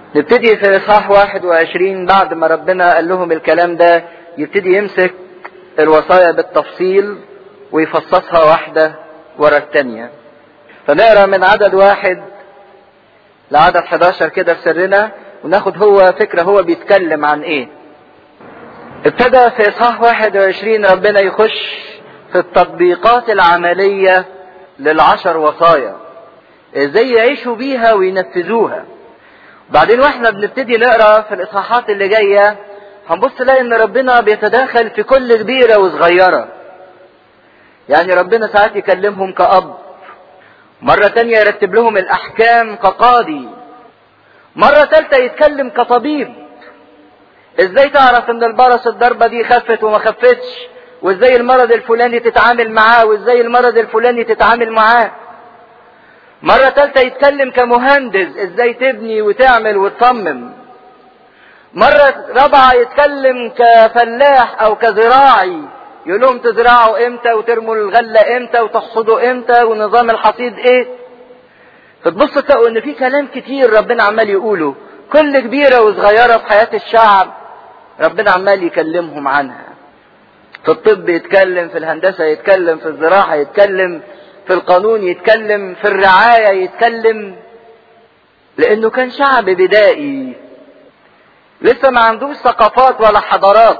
نبتدي في اصحاح 21 بعد ما ربنا قال لهم الكلام ده يبتدي يمسك الوصايا بالتفصيل ويفصصها واحدة ورا التانية فنقرا من عدد واحد لعدد 11 كده في سرنا وناخد هو فكرة هو بيتكلم عن ايه ابتدى في اصحاح 21 ربنا يخش في التطبيقات العملية للعشر وصايا ازاي يعيشوا بيها وينفذوها بعدين واحنا بنبتدي نقرا في الاصحاحات اللي جايه هنبص نلاقي ان ربنا بيتداخل في كل كبيره وصغيره يعني ربنا ساعات يكلمهم كأب مرة تانية يرتب لهم الأحكام كقاضي مرة تالتة يتكلم كطبيب ازاي تعرف ان البرص الضربة دي خفت وما خفتش وازاي المرض الفلاني تتعامل معاه وازاي المرض الفلاني تتعامل معاه مرة تالتة يتكلم كمهندس ازاي تبني وتعمل وتصمم مرة رابعة يتكلم كفلاح او كزراعي يقول لهم تزرعوا امتى وترموا الغلة امتى وتحصدوا امتى ونظام الحصيد ايه فتبصوا تلاقوا ان في كلام كتير ربنا عمال يقوله كل كبيرة وصغيرة في حياة الشعب ربنا عمال يكلمهم عنها في الطب يتكلم في الهندسة يتكلم في الزراعة يتكلم في القانون يتكلم في الرعاية يتكلم لانه كان شعب بدائي لسه ما عندوش ثقافات ولا حضارات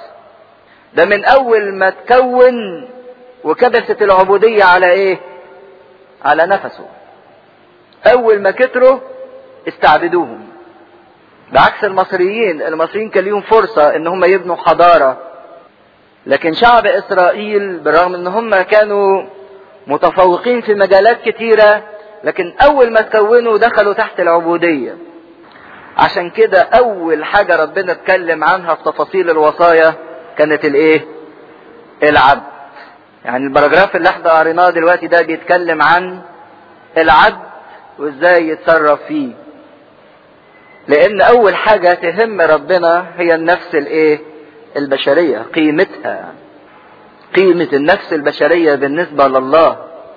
ده من اول ما تكون وكبست العبودية على ايه على نفسه اول ما كتروا استعبدوهم بعكس المصريين المصريين كان ليهم فرصة ان هم يبنوا حضارة لكن شعب اسرائيل بالرغم ان هم كانوا متفوقين في مجالات كتيرة لكن اول ما تكونوا دخلوا تحت العبودية عشان كده اول حاجة ربنا اتكلم عنها في تفاصيل الوصايا كانت الايه العبد يعني البراجراف اللي احنا قريناه دلوقتي ده بيتكلم عن العبد وازاي يتصرف فيه لان اول حاجة تهم ربنا هي النفس الايه البشرية قيمتها قيمة النفس البشرية بالنسبة لله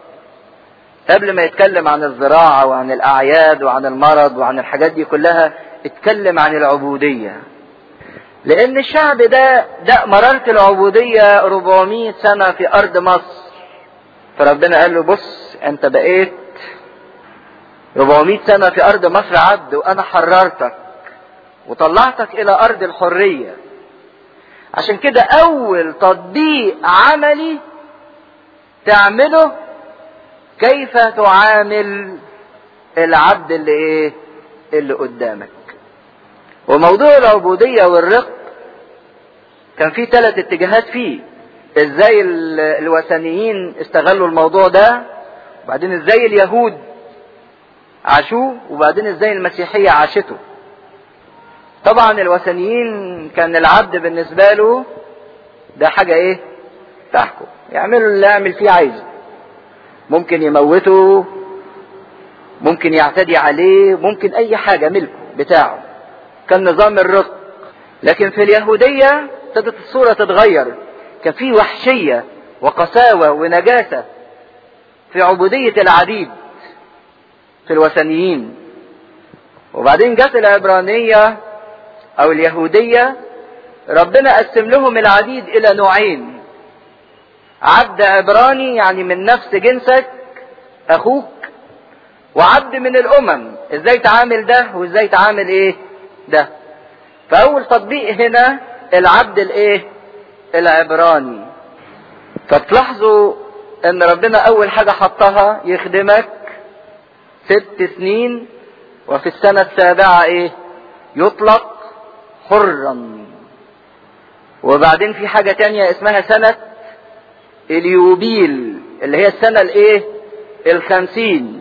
قبل ما يتكلم عن الزراعة وعن الأعياد وعن المرض وعن الحاجات دي كلها اتكلم عن العبودية لأن الشعب ده ده مرارة العبودية 400 سنة في أرض مصر فربنا قال له بص أنت بقيت 400 سنة في أرض مصر عبد وأنا حررتك وطلعتك إلى أرض الحرية عشان كده أول تطبيق عملي تعمله كيف تعامل العبد اللي ايه اللي قدامك وموضوع العبودية والرق كان في ثلاث اتجاهات فيه ازاي الوثنيين استغلوا الموضوع ده وبعدين ازاي اليهود عاشوه وبعدين ازاي المسيحية عاشته طبعا الوثنيين كان العبد بالنسبة له ده حاجة ايه تحكم يعملوا اللي يعمل فيه عايزه ممكن يموته ممكن يعتدي عليه ممكن اي حاجة ملكه بتاعه كان نظام الرق لكن في اليهودية ابتدت الصورة تتغير كان في وحشية وقساوة ونجاسة في عبودية العبيد في الوثنيين وبعدين جت العبرانية او اليهودية ربنا قسم لهم العبيد الى نوعين عبد عبراني يعني من نفس جنسك اخوك وعبد من الامم ازاي تعامل ده وازاي تعامل ايه ده فاول تطبيق هنا العبد الايه العبراني فتلاحظوا ان ربنا اول حاجة حطها يخدمك ست سنين وفي السنة السابعة ايه يطلق حرا وبعدين في حاجة تانية اسمها سنة اليوبيل اللي هي السنة الايه الخمسين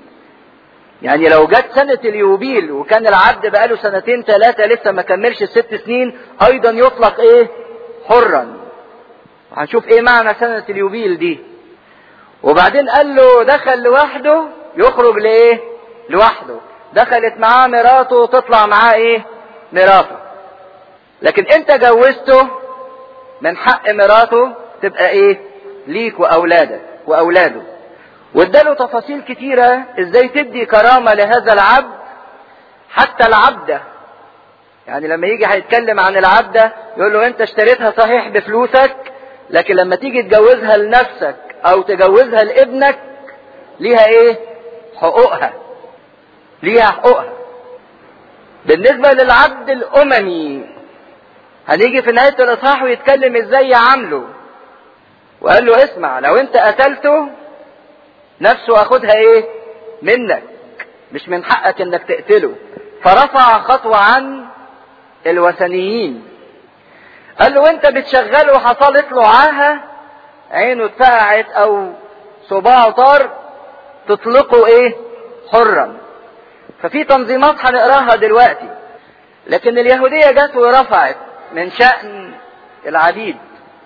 يعني لو جت سنة اليوبيل وكان العبد بقاله سنتين ثلاثة لسه ما كملش الست سنين ايضا يطلق ايه حرا هنشوف ايه معنى سنة اليوبيل دي وبعدين قال له دخل لوحده يخرج لايه لوحده دخلت معاه مراته تطلع معاه ايه مراته لكن انت جوزته من حق مراته تبقى ايه ليك واولادك واولاده واداله تفاصيل كتيرة ازاي تدي كرامة لهذا العبد حتى العبدة يعني لما يجي هيتكلم عن العبدة يقول له انت اشتريتها صحيح بفلوسك لكن لما تيجي تجوزها لنفسك او تجوزها لابنك ليها ايه حقوقها ليها حقوقها بالنسبة للعبد الاممي هنيجي في نهاية الاصحاح ويتكلم ازاي يعامله وقال له اسمع لو انت قتلته نفسه اخدها ايه منك مش من حقك انك تقتله فرفع خطوة عن الوثنيين قال له وانت بتشغله حصلت له عاهة عينه اتفقعت او صباعه طار تطلقه ايه حرا ففي تنظيمات هنقراها دلوقتي لكن اليهودية جت ورفعت من شأن العبيد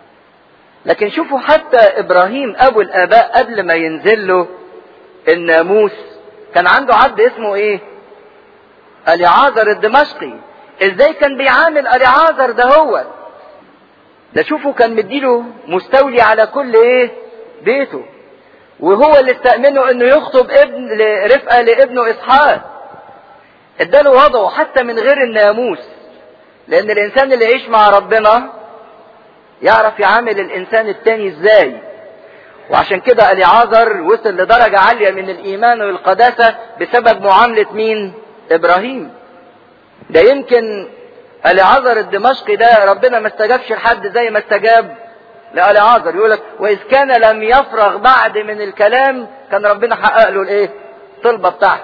لكن شوفوا حتى ابراهيم ابو الاباء قبل ما ينزل له الناموس كان عنده عبد اسمه ايه اليعازر الدمشقي ازاي كان بيعامل اليعازر ده هو ده شوفوا كان مديله مستولي على كل ايه بيته وهو اللي استأمنه انه يخطب ابن رفقة لابنه اسحاق اداله وضعه حتى من غير الناموس لان الانسان اللي يعيش مع ربنا يعرف يعامل الانسان التاني ازاي وعشان كده اليعازر وصل لدرجة عالية من الايمان والقداسة بسبب معاملة مين ابراهيم ده يمكن اليعازر الدمشقي ده ربنا ما استجابش لحد زي ما استجاب لاليعازر يقول لك واذ كان لم يفرغ بعد من الكلام كان ربنا حقق له الايه الطلبة بتاعته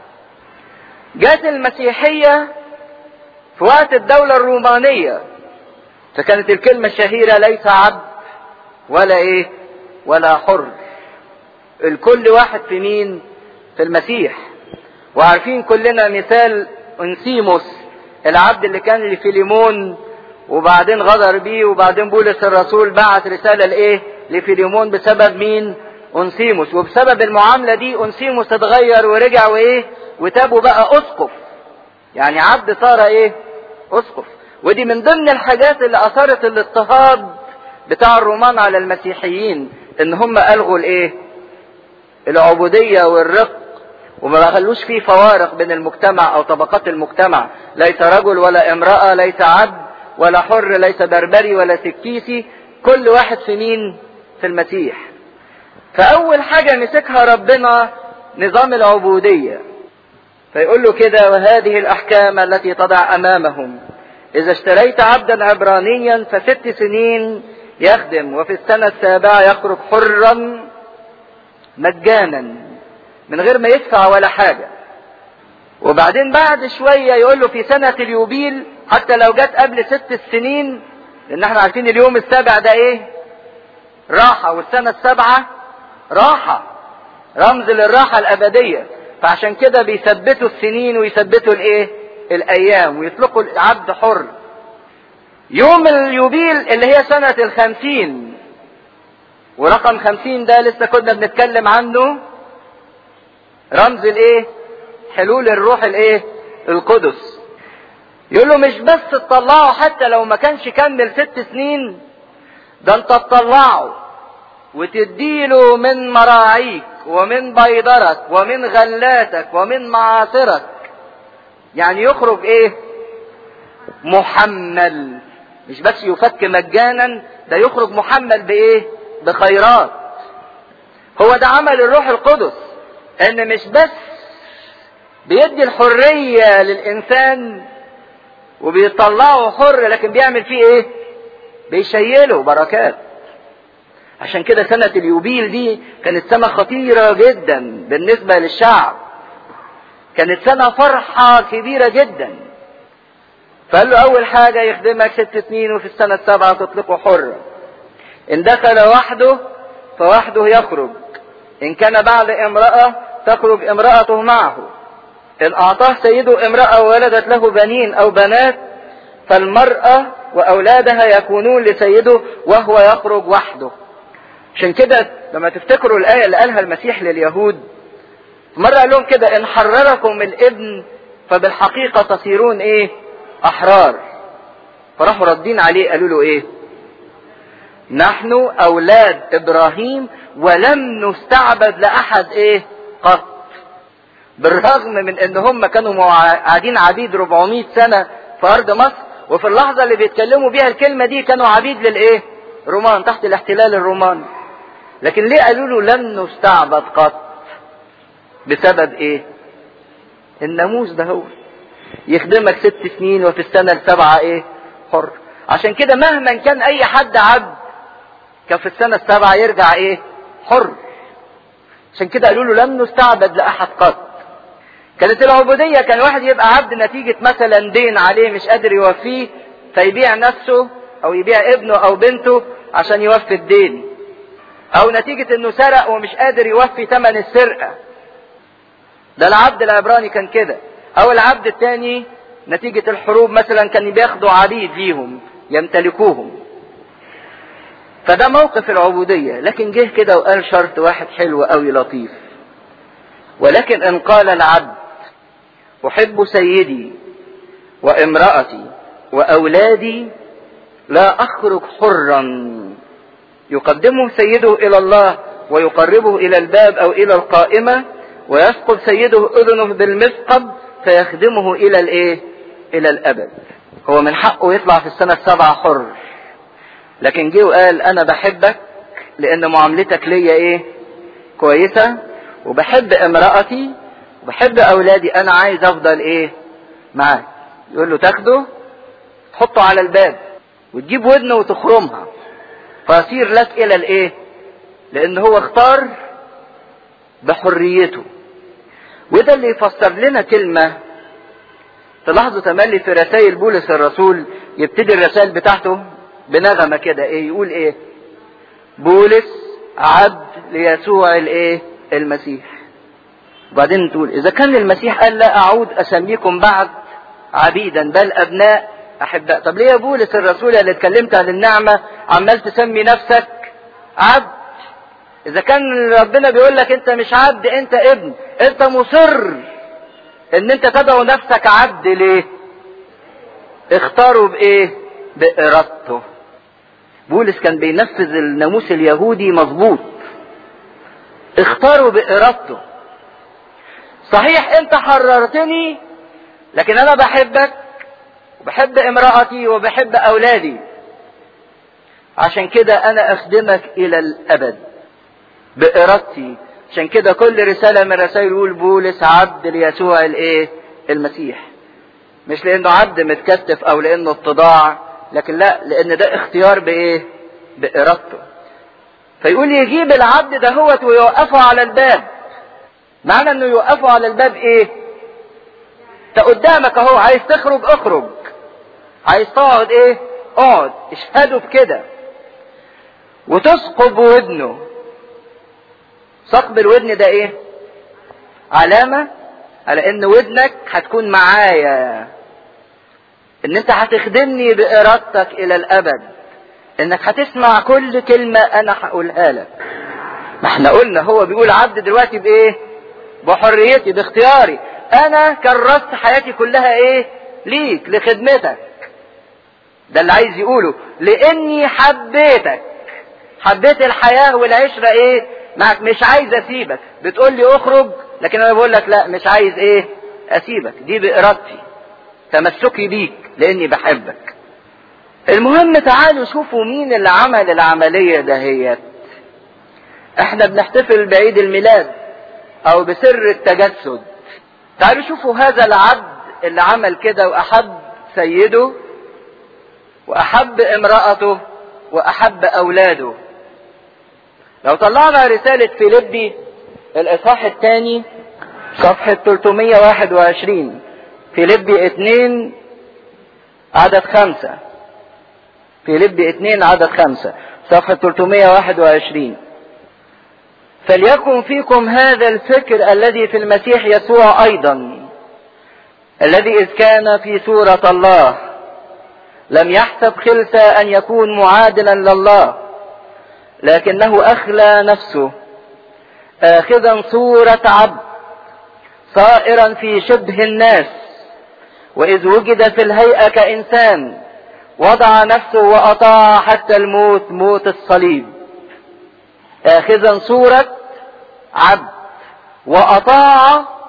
جات المسيحية في وقت الدولة الرومانية فكانت الكلمة الشهيرة ليس عبد ولا ايه ولا حر الكل واحد في مين في المسيح وعارفين كلنا مثال انسيموس العبد اللي كان لفيليمون وبعدين غدر بيه وبعدين بولس الرسول بعت رسالة لايه لفيليمون بسبب مين انسيموس وبسبب المعاملة دي انسيموس اتغير ورجع وايه وتابوا بقى اسقف يعني عبد صار ايه اسقف ودي من ضمن الحاجات اللي اثارت الاضطهاد بتاع الرومان على المسيحيين ان هم الغوا الايه العبودية والرق وما خلوش فيه فوارق بين المجتمع او طبقات المجتمع ليس رجل ولا امرأة ليس عبد ولا حر ليس بربري ولا سكيسي كل واحد في مين في المسيح فاول حاجة مسكها ربنا نظام العبودية فيقول له كده وهذه الاحكام التي تضع امامهم اذا اشتريت عبدا عبرانيا فست سنين يخدم وفي السنة السابعة يخرج حرا مجانا من غير ما يدفع ولا حاجة وبعدين بعد شوية يقول له في سنة اليوبيل حتى لو جت قبل ست السنين لان احنا عارفين اليوم السابع ده ايه راحة والسنة السابعة راحة رمز للراحة الابدية فعشان كده بيثبتوا السنين ويثبتوا الايه الايام ويطلقوا العبد حر يوم اليوبيل اللي هي سنة الخمسين ورقم خمسين ده لسه كنا بنتكلم عنه رمز الايه حلول الروح الايه القدس يقول له مش بس تطلعه حتى لو ما كانش كمل ست سنين ده انت تطلعه وتديله من مراعيك ومن بيضرك ومن غلاتك ومن معاصرك يعني يخرج ايه محمل مش بس يفك مجانا ده يخرج محمل بايه بخيرات هو ده عمل الروح القدس ان مش بس بيدي الحرية للانسان وبيطلعه حر لكن بيعمل فيه ايه بيشيله بركات عشان كده سنة اليوبيل دي كانت سنة خطيرة جدا بالنسبة للشعب كانت سنة فرحة كبيرة جدا فقال له أول حاجة يخدمك ست سنين وفي السنة السابعة تطلقه حرا إن دخل وحده فوحده يخرج إن كان بعد امرأة تخرج امرأته معه إن أعطاه سيده امرأة وولدت له بنين أو بنات فالمرأة وأولادها يكونون لسيده وهو يخرج وحده عشان كده لما تفتكروا الآية اللي قالها المسيح لليهود مرة قال لهم كده إن حرركم الابن فبالحقيقة تصيرون إيه أحرار فراحوا ردين عليه قالوا له إيه نحن أولاد إبراهيم ولم نستعبد لأحد إيه قط بالرغم من ان هم كانوا قاعدين عبيد 400 سنة في ارض مصر وفي اللحظة اللي بيتكلموا بيها الكلمة دي كانوا عبيد للايه رومان تحت الاحتلال الروماني لكن ليه قالوا له لن نستعبد قط بسبب ايه الناموس ده هو يخدمك ست سنين وفي السنة السابعة ايه حر عشان كده مهما كان اي حد عبد كان في السنة السابعة يرجع ايه حر عشان كده قالوا له لم نستعبد لاحد قط كانت العبودية كان واحد يبقى عبد نتيجة مثلا دين عليه مش قادر يوفيه فيبيع نفسه او يبيع ابنه او بنته عشان يوفي الدين او نتيجة انه سرق ومش قادر يوفي ثمن السرقة ده العبد العبراني كان كده او العبد الثاني نتيجة الحروب مثلا كان بياخدوا عبيد ليهم يمتلكوهم فده موقف العبودية لكن جه كده وقال شرط واحد حلو قوي لطيف ولكن ان قال العبد احب سيدي وامرأتي واولادي لا اخرج حرا يقدمه سيده الى الله ويقربه الى الباب او الى القائمة ويثقب سيده اذنه بالمثقب فيخدمه الى الايه الى الابد هو من حقه يطلع في السنة السابعة حر لكن جه وقال انا بحبك لان معاملتك ليا ايه كويسة وبحب امرأتي وبحب اولادي انا عايز افضل ايه معاك يقول له تاخده تحطه على الباب وتجيب ودنه وتخرمها فيصير لك الى الايه لان هو اختار بحريته وده اللي يفسر لنا كلمة تلاحظوا تملي في رسائل بولس الرسول يبتدي الرسائل بتاعته بنغمة كده ايه يقول ايه بولس عبد ليسوع الايه المسيح وبعدين تقول اذا كان المسيح قال لا اعود اسميكم بعد عبيدا بل ابناء احباء طب ليه يا بولس الرسول اللي اتكلمت عن النعمة عمال تسمي نفسك عبد اذا كان ربنا بيقول لك انت مش عبد انت ابن انت مصر ان انت تدعو نفسك عبد ليه اختاروا بايه بارادته بولس كان بينفذ الناموس اليهودي مظبوط اختاروا بارادته صحيح انت حررتني لكن انا بحبك وبحب امرأتي وبحب اولادي عشان كده انا اخدمك الى الابد بارادتي عشان كده كل رسالة من رسائل يقول بولس عبد ليسوع الايه المسيح مش لانه عبد متكتف او لانه اتضاع لكن لا لان ده اختيار بايه بارادته فيقول يجيب العبد ده هو ويوقفه على الباب معنى انه يوقفه على الباب ايه انت قدامك اهو عايز تخرج اخرج عايز تقعد ايه اقعد اشهدوا بكده وتثقب ودنه ثقب الودن ده ايه علامة على ان ودنك هتكون معايا ان انت هتخدمني بارادتك الى الابد انك هتسمع كل كلمة انا هقولها لك ما احنا قلنا هو بيقول عبد دلوقتي بايه بحريتي باختياري انا كرست حياتي كلها ايه ليك لخدمتك ده اللي عايز يقوله لاني حبيتك حبيت الحياة والعشرة ايه معك مش عايز اسيبك بتقول لي اخرج لكن انا بقول لك لا مش عايز ايه اسيبك دي بارادتي تمسكي بيك لاني بحبك المهم تعالوا شوفوا مين اللي عمل العملية دهيت احنا بنحتفل بعيد الميلاد او بسر التجسد تعالوا شوفوا هذا العبد اللي عمل كده واحب سيده واحب امرأته واحب اولاده لو طلعنا رسالة فيليبي الاصحاح الثاني صفحة 321 فيليبي 2 عدد خمسة فيليبي 2 عدد خمسة صفحة 321 فليكن فيكم هذا الفكر الذي في المسيح يسوع ايضا الذي اذ كان في صورة الله لم يحسب خلسة ان يكون معادلا لله لكنه اخلى نفسه اخذا صورة عبد صائرا في شبه الناس واذ وجد في الهيئة كانسان وضع نفسه واطاع حتى الموت موت الصليب اخذا صورة عبد واطاع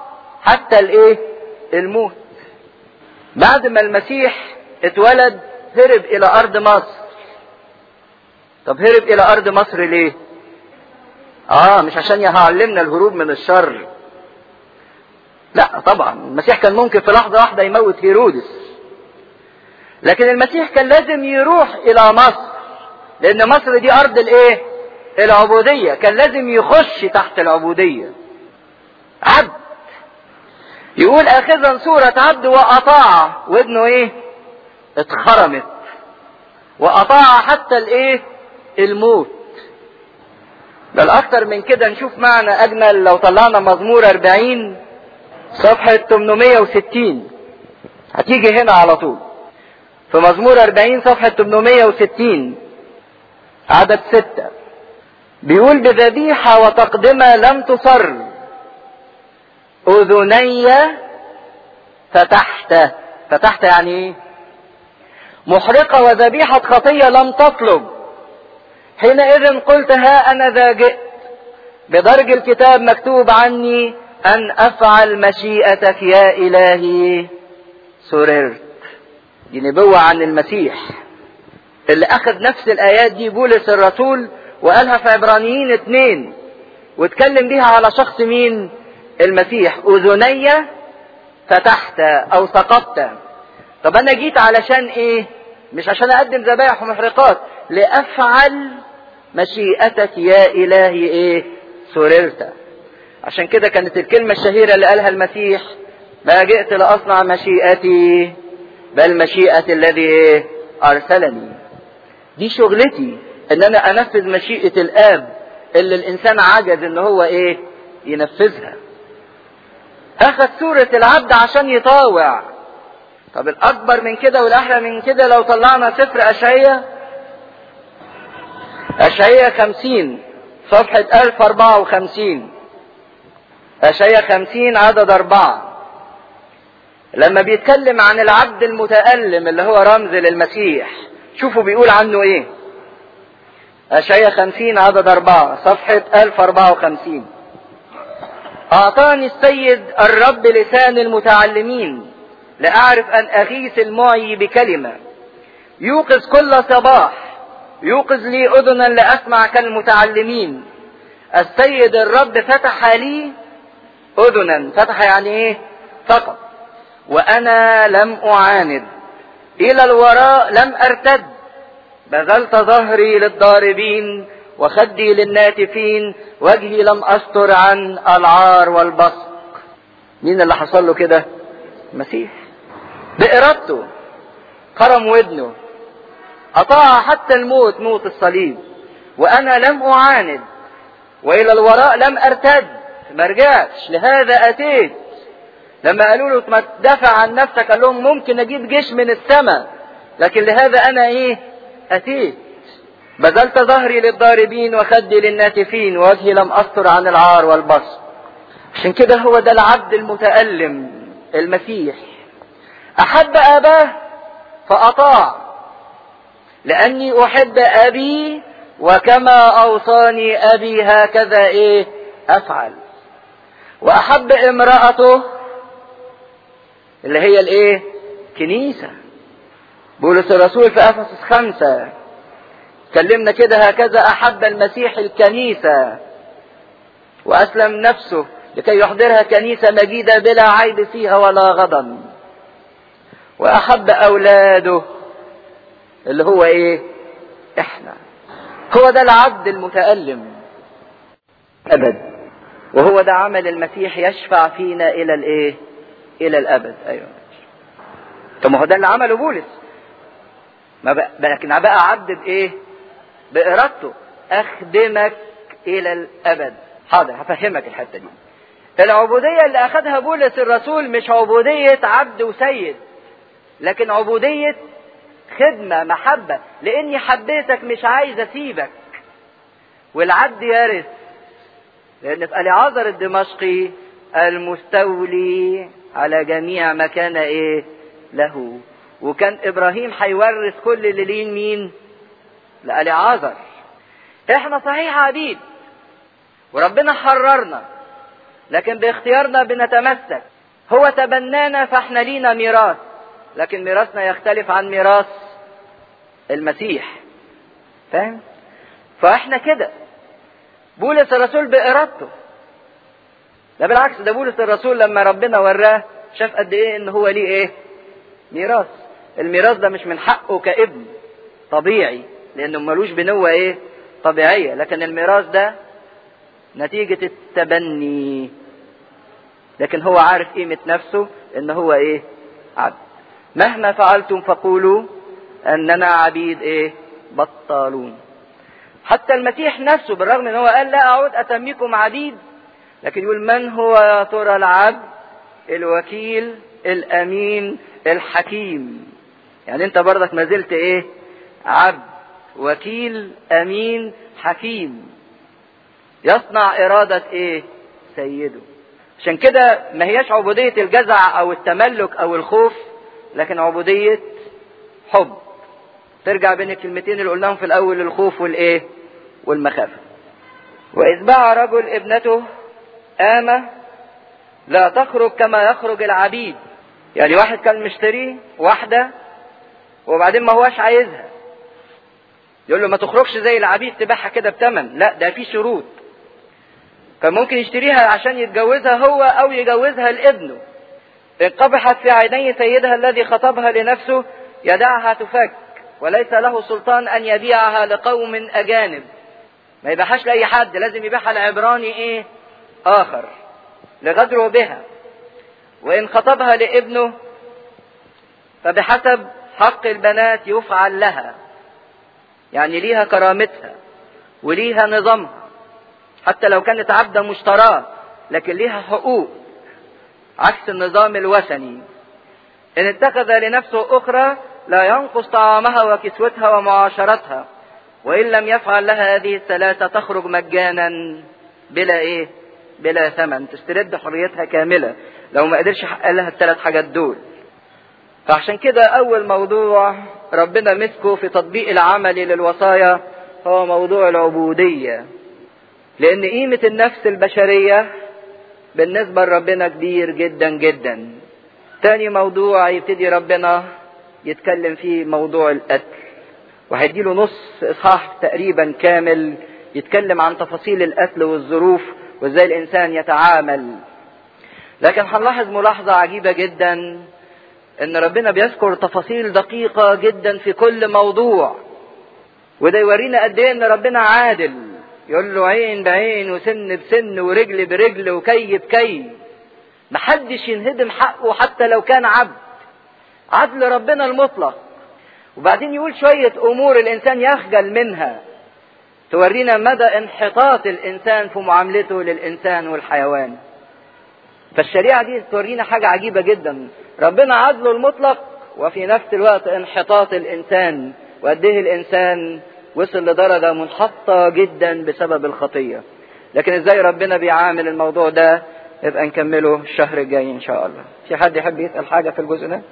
حتى الايه الموت بعد ما المسيح اتولد هرب الى ارض مصر طب هرب الى ارض مصر ليه اه مش عشان يعلمنا الهروب من الشر لا طبعا المسيح كان ممكن في لحظة واحدة يموت هيرودس لكن المسيح كان لازم يروح الى مصر لان مصر دي ارض الايه العبودية كان لازم يخش تحت العبودية عبد يقول اخذا صورة عبد واطاع ودنه ايه اتخرمت واطاع حتى الايه الموت بل اكتر من كده نشوف معنى اجمل لو طلعنا مزمور 40 صفحة 860 هتيجي هنا على طول في مزمور 40 صفحة 860 عدد ستة بيقول بذبيحة وتقدمة لم تصر أذني فتحت فتحت يعني ايه محرقة وذبيحة خطية لم تطلب حينئذ قلت ها أنا ذا جئت بدرج الكتاب مكتوب عني أن أفعل مشيئتك يا إلهي سررت دي نبوة عن المسيح اللي أخذ نفس الآيات دي بولس الرسول وقالها في عبرانيين اتنين واتكلم بيها على شخص مين المسيح أذني فتحت أو سقطت طب أنا جيت علشان إيه مش عشان أقدم ذبائح ومحرقات لأفعل مشيئتك يا إلهي إيه سررت عشان كده كانت الكلمة الشهيرة اللي قالها المسيح ما جئت لأصنع مشيئتي بل مشيئة الذي إيه أرسلني دي شغلتي ان انا انفذ مشيئة الاب اللي الانسان عجز ان هو ايه ينفذها اخذ سورة العبد عشان يطاوع طب الاكبر من كده والاحلى من كده لو طلعنا سفر اشعية اشعية خمسين صفحة الف اربعة وخمسين اشعية خمسين عدد اربعة لما بيتكلم عن العبد المتألم اللي هو رمز للمسيح شوفوا بيقول عنه ايه أشعية خمسين عدد أربعة صفحة ألف أربعة وخمسين أعطاني السيد الرب لسان المتعلمين لأعرف أن أغيث المعي بكلمة يوقظ كل صباح يوقظ لي أذنا لأسمع كالمتعلمين السيد الرب فتح لي أذنا فتح يعني إيه فقط وأنا لم أعاند إلى الوراء لم أرتد بذلت ظهري للضاربين وخدي للناتفين وجهي لم أستر عن العار والبصق مين اللي حصل له كده المسيح بإرادته خرم ودنه أطاع حتى الموت موت الصليب وأنا لم أعاند وإلى الوراء لم أرتد ما رجعتش لهذا أتيت لما قالوا له ما تدافع عن نفسك قال لهم ممكن أجيب جيش من السماء لكن لهذا أنا إيه أتيت بذلت ظهري للضاربين وخدي للناتفين ووجهي لم أستر عن العار والبصر عشان كده هو ده العبد المتألم المسيح أحب أباه فأطاع لأني أحب أبي وكما أوصاني أبي هكذا إيه أفعل وأحب امرأته اللي هي الإيه كنيسة بولس الرسول في افسس خمسة كلمنا كده هكذا احب المسيح الكنيسة واسلم نفسه لكي يحضرها كنيسة مجيدة بلا عيب فيها ولا غضن واحب اولاده اللي هو ايه احنا هو ده العبد المتألم ابد وهو ده عمل المسيح يشفع فينا الى الايه الى الابد ايوه طب ما هو ده اللي عمله بولس ما بقى لكن بقى عبد بايه بارادته اخدمك الى الابد حاضر هفهمك الحته دي العبوديه اللي اخذها بولس الرسول مش عبوديه عبد وسيد لكن عبوديه خدمه محبه لاني حبيتك مش عايز اسيبك والعبد يرث لان في اليعازر الدمشقي المستولي على جميع ما كان ايه له وكان ابراهيم هيورث كل اللي لين مين لأليعازر احنا صحيح عبيد وربنا حررنا لكن باختيارنا بنتمسك هو تبنانا فاحنا لينا ميراث لكن ميراثنا يختلف عن ميراث المسيح فاهم فاحنا كده بولس الرسول بارادته ده بالعكس ده بولس الرسول لما ربنا وراه شاف قد ايه ان هو ليه ايه ميراث الميراث ده مش من حقه كابن طبيعي لانه ملوش بنوة ايه طبيعية لكن الميراث ده نتيجة التبني لكن هو عارف قيمة نفسه ان هو ايه عبد مهما فعلتم فقولوا اننا عبيد ايه بطالون حتى المسيح نفسه بالرغم ان هو قال لا اعود اتميكم عبيد لكن يقول من هو يا ترى العبد الوكيل الامين الحكيم يعني انت برضك ما زلت ايه عبد وكيل امين حكيم يصنع ارادة ايه سيده عشان كده ما هياش عبودية الجزع او التملك او الخوف لكن عبودية حب ترجع بين الكلمتين اللي قلناهم في الاول الخوف والايه والمخافة واذ باع رجل ابنته آمة لا تخرج كما يخرج العبيد يعني واحد كان مشتري واحدة وبعدين ما هواش عايزها يقول له ما تخرجش زي العبيد تبيعها كده بتمن لا ده في شروط كان ممكن يشتريها عشان يتجوزها هو او يجوزها لابنه ان قبحت في عيني سيدها الذي خطبها لنفسه يدعها تفك وليس له سلطان ان يبيعها لقوم اجانب ما يبيعهاش لاي حد لازم يبيعها لعبراني ايه اخر لغدره بها وان خطبها لابنه فبحسب حق البنات يفعل لها يعني ليها كرامتها وليها نظامها حتى لو كانت عبدة مشتراة لكن ليها حقوق عكس النظام الوثني إن اتخذ لنفسه أخرى لا ينقص طعامها وكسوتها ومعاشرتها وإن لم يفعل لها هذه الثلاثة تخرج مجانا بلا إيه؟ بلا ثمن تسترد حريتها كاملة لو ما قدرش يحقق لها الثلاث حاجات دول فعشان كده أول موضوع ربنا مسكه في تطبيق العمل للوصايا هو موضوع العبودية لأن قيمة النفس البشرية بالنسبة لربنا كبير جدا جدا تاني موضوع يبتدي ربنا يتكلم فيه موضوع القتل وهيديله نص إصحاح تقريبا كامل يتكلم عن تفاصيل القتل والظروف وازاي الإنسان يتعامل لكن هنلاحظ ملاحظة عجيبة جدا ان ربنا بيذكر تفاصيل دقيقة جدا في كل موضوع وده يورينا قد ايه ان ربنا عادل يقول له عين بعين وسن بسن ورجل برجل وكي بكي محدش ينهدم حقه حتى لو كان عبد عدل ربنا المطلق وبعدين يقول شوية امور الانسان يخجل منها تورينا مدى انحطاط الانسان في معاملته للانسان والحيوان فالشريعة دي تورينا حاجة عجيبة جدا ربنا عدله المطلق وفي نفس الوقت انحطاط الانسان وقد ايه الانسان وصل لدرجة منحطة جدا بسبب الخطية لكن ازاي ربنا بيعامل الموضوع ده يبقى نكمله الشهر الجاي ان شاء الله في حد يحب يسأل حاجة في الجزء ده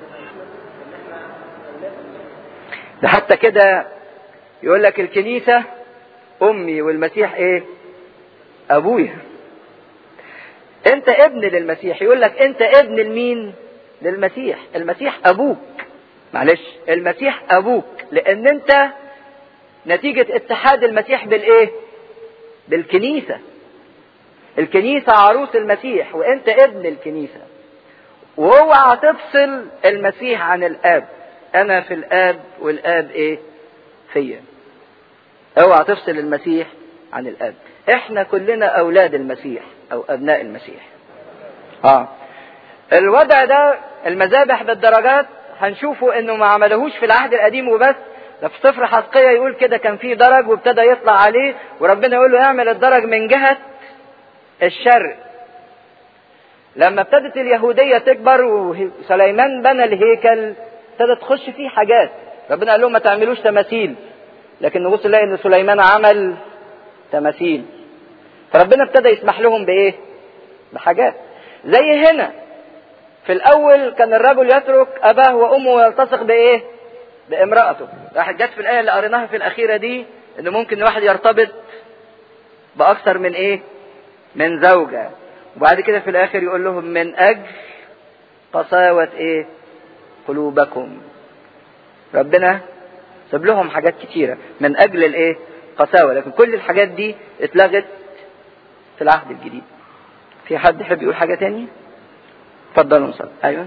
ده حتى كده يقول لك الكنيسة امي والمسيح ايه ابويا انت ابن للمسيح يقول لك انت ابن لمين للمسيح المسيح ابوك معلش المسيح ابوك لان انت نتيجة اتحاد المسيح بالايه بالكنيسة الكنيسة عروس المسيح وانت ابن الكنيسة واوعى تفصل المسيح عن الاب انا في الاب والاب ايه فيا اوعى تفصل المسيح عن الاب احنا كلنا اولاد المسيح او ابناء المسيح اه الوضع ده المذابح بالدرجات هنشوفه انه ما عملهوش في العهد القديم وبس ده في سفر حسقية يقول كده كان في درج وابتدى يطلع عليه وربنا يقول له اعمل الدرج من جهة الشرق لما ابتدت اليهودية تكبر وسليمان بنى الهيكل ابتدت تخش فيه حاجات ربنا قال لهم ما تعملوش تماثيل لكن نبص نلاقي ان سليمان عمل تماثيل فربنا ابتدى يسمح لهم بايه بحاجات زي هنا في الاول كان الرجل يترك اباه وامه ويلتصق بايه بامرأته راحت جت في الايه اللي قريناها في الاخيره دي ان ممكن واحد يرتبط باكثر من ايه من زوجة وبعد كده في الاخر يقول لهم من اجل قساوة ايه قلوبكم ربنا ساب لهم حاجات كتيرة من اجل الايه قساوة لكن كل الحاجات دي اتلغت في العهد الجديد في حد يحب يقول حاجة تاني اتفضلوا نصلي ايوه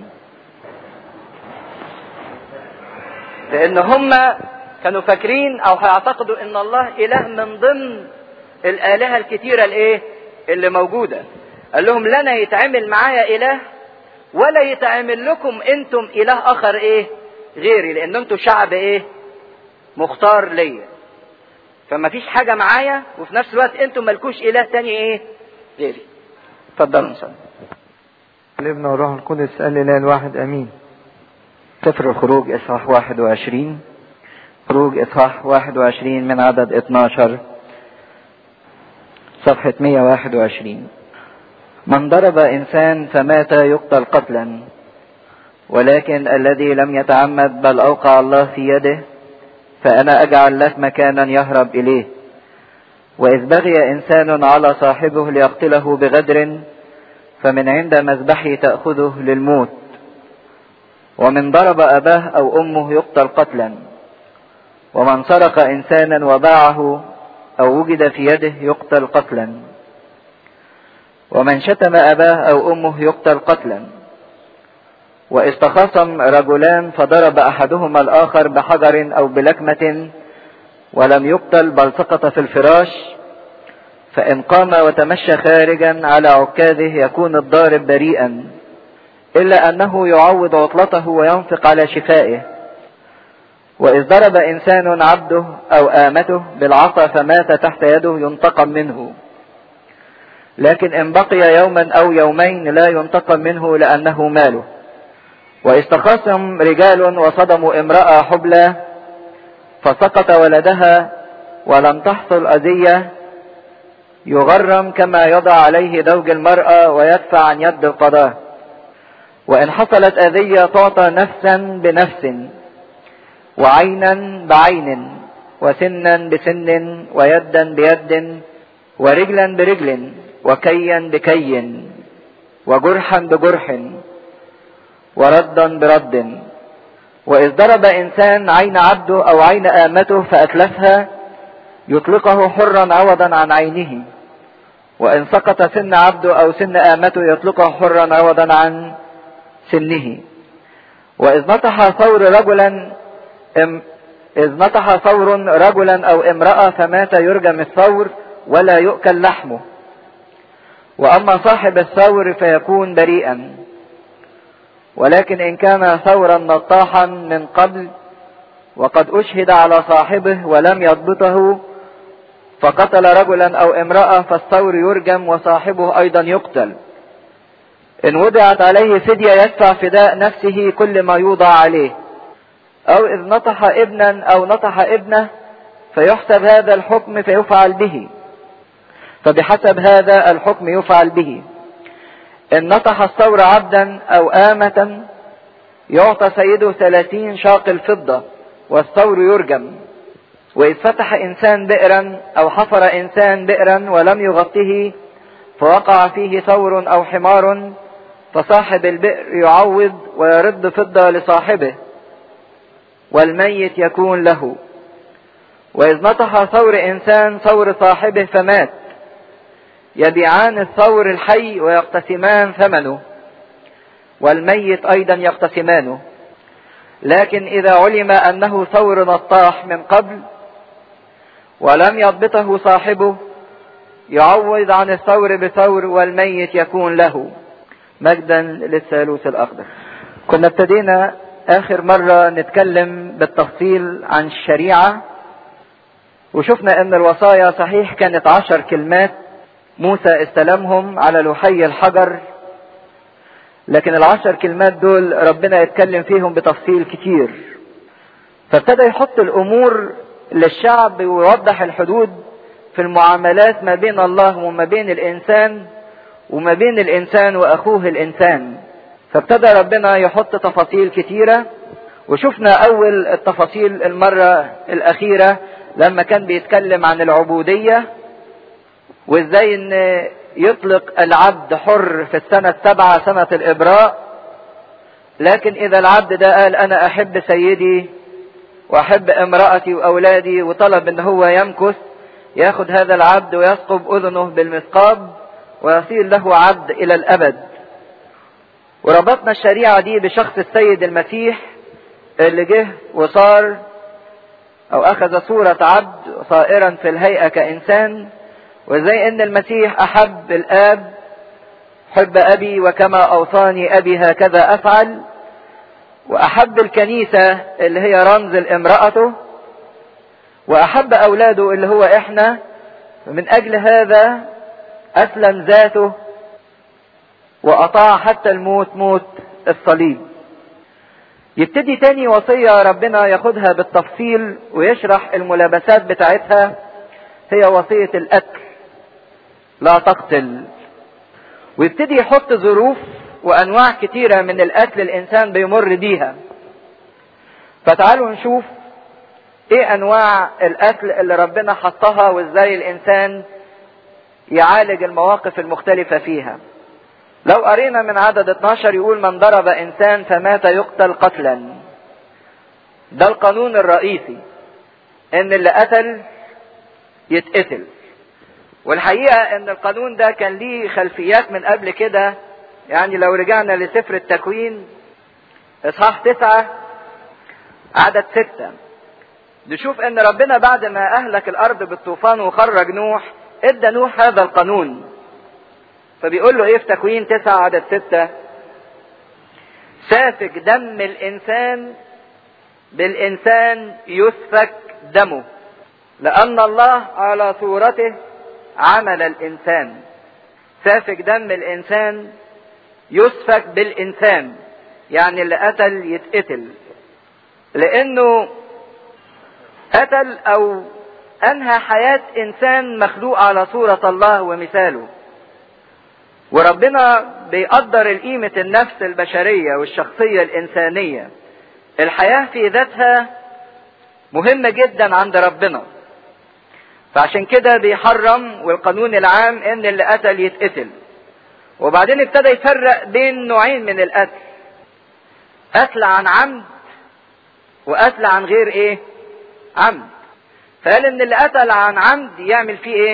لان هم كانوا فاكرين او هيعتقدوا ان الله اله من ضمن الالهه الكتيره الايه اللي موجوده قال لهم لنا يتعامل معايا اله ولا يتعامل لكم انتم اله اخر ايه غيري لان انتم شعب ايه مختار ليا فما فيش حاجه معايا وفي نفس الوقت انتم ملكوش اله تاني ايه غيري اتفضلوا نصلي الابن والروح القدس قال لله الواحد امين سفر الخروج اصحاح 21 خروج اصحاح 21 من عدد 12 صفحة 121 من ضرب انسان فمات يقتل قتلا ولكن الذي لم يتعمد بل اوقع الله في يده فانا اجعل لك مكانا يهرب اليه واذ بغي انسان على صاحبه ليقتله بغدر فمن عند مذبحه تاخذه للموت ومن ضرب اباه او امه يقتل قتلا ومن سرق انسانا وباعه او وجد في يده يقتل قتلا ومن شتم اباه او امه يقتل قتلا واذ تخاصم رجلان فضرب احدهما الاخر بحجر او بلكمه ولم يقتل بل سقط في الفراش فان قام وتمشى خارجا على عكاذه يكون الضارب بريئا الا انه يعوض عطلته وينفق على شفائه وإذ ضرب إنسان عبده أو آمته بالعصا فمات تحت يده ينتقم منه لكن إن بقي يوما أو يومين لا ينتقم منه لأنه ماله وإذ تخاصم رجال وصدموا امرأة حبلى فسقط ولدها ولم تحصل أذية يغرم كما يضع عليه زوج المرأة ويدفع عن يد القضاء وإن حصلت أذية تعطى نفسا بنفس وعينا بعين وسنا بسن ويدا بيد ورجلا برجل وكيا بكي وجرحا بجرح وردا برد وإذ ضرب إنسان عين عبده أو عين آمته فأتلفها يطلقه حرا عوضا عن عينه وإن سقط سن عبده أو سن آمته يطلقه حرا عوضا عن سنه وإذ نطح ثور رجلا إذ نطح ثور رجلا أو امرأة فمات يرجم الثور ولا يؤكل لحمه وأما صاحب الثور فيكون بريئا ولكن إن كان ثورا نطاحا من قبل وقد أشهد على صاحبه ولم يضبطه فقتل رجلا أو امرأة فالثور يرجم وصاحبه أيضا يقتل إن وضعت عليه فدية يدفع فداء نفسه كل ما يوضع عليه أو إذ نطح ابنا أو نطح ابنه فيحسب هذا الحكم فيفعل به فبحسب هذا الحكم يفعل به إن نطح الثور عبدا أو آمة يعطى سيده ثلاثين شاق الفضة والثور يرجم وإذ فتح إنسان بئرا أو حفر إنسان بئرا ولم يغطه فوقع فيه ثور أو حمار فصاحب البئر يعوض ويرد فضة لصاحبه والميت يكون له وإذ نطح ثور إنسان ثور صاحبه فمات يبيعان الثور الحي ويقتسمان ثمنه والميت أيضا يقتسمانه لكن إذا علم أنه ثور نطاح من قبل ولم يضبطه صاحبه يعوض عن الثور بثور والميت يكون له مجدا للثالوث الأقدس كنا ابتدينا آخر مرة نتكلم بالتفصيل عن الشريعة وشفنا أن الوصايا صحيح كانت عشر كلمات موسى استلمهم على لوحي الحجر لكن العشر كلمات دول ربنا يتكلم فيهم بتفصيل كتير فابتدى يحط الأمور للشعب ويوضح الحدود في المعاملات ما بين الله وما بين الإنسان وما بين الإنسان وأخوه الإنسان فابتدى ربنا يحط تفاصيل كتيرة وشفنا أول التفاصيل المرة الأخيرة لما كان بيتكلم عن العبودية وازاي ان يطلق العبد حر في السنة السابعة سنة الإبراء لكن إذا العبد ده قال أنا أحب سيدي وأحب امرأتي وأولادي وطلب إن هو يمكث ياخد هذا العبد ويثقب أذنه بالمثقاب ويصير له عبد إلى الأبد وربطنا الشريعة دي بشخص السيد المسيح اللي جه وصار أو أخذ صورة عبد صائرا في الهيئة كإنسان وزي ان المسيح احب الاب حب ابي وكما اوصاني ابي هكذا افعل واحب الكنيسة اللي هي رمز لامرأته واحب اولاده اللي هو احنا ومن اجل هذا اسلم ذاته واطاع حتى الموت موت الصليب يبتدي تاني وصية ربنا ياخدها بالتفصيل ويشرح الملابسات بتاعتها هي وصية القتل لا تقتل ويبتدي يحط ظروف وانواع كتيره من القتل الانسان بيمر بيها فتعالوا نشوف ايه انواع القتل اللي ربنا حطها وازاي الانسان يعالج المواقف المختلفه فيها لو قرينا من عدد 12 يقول من ضرب انسان فمات يقتل قتلا ده القانون الرئيسي ان اللي قتل يتقتل والحقيقة ان القانون ده كان ليه خلفيات من قبل كده يعني لو رجعنا لسفر التكوين اصحاح تسعة عدد ستة نشوف ان ربنا بعد ما اهلك الارض بالطوفان وخرج نوح ادى نوح هذا القانون فبيقول له ايه في تكوين تسعة عدد ستة سافك دم الانسان بالانسان يسفك دمه لان الله على صورته عمل الانسان سافك دم الانسان يسفك بالانسان يعني اللي قتل يتقتل لانه قتل او انهى حياة انسان مخلوق على صورة الله ومثاله وربنا بيقدر القيمة النفس البشرية والشخصية الانسانية الحياة في ذاتها مهمة جدا عند ربنا فعشان كده بيحرم والقانون العام ان اللي قتل يتقتل وبعدين ابتدى يفرق بين نوعين من القتل قتل عن عمد وقتل عن غير ايه عمد فقال ان اللي قتل عن عمد يعمل فيه ايه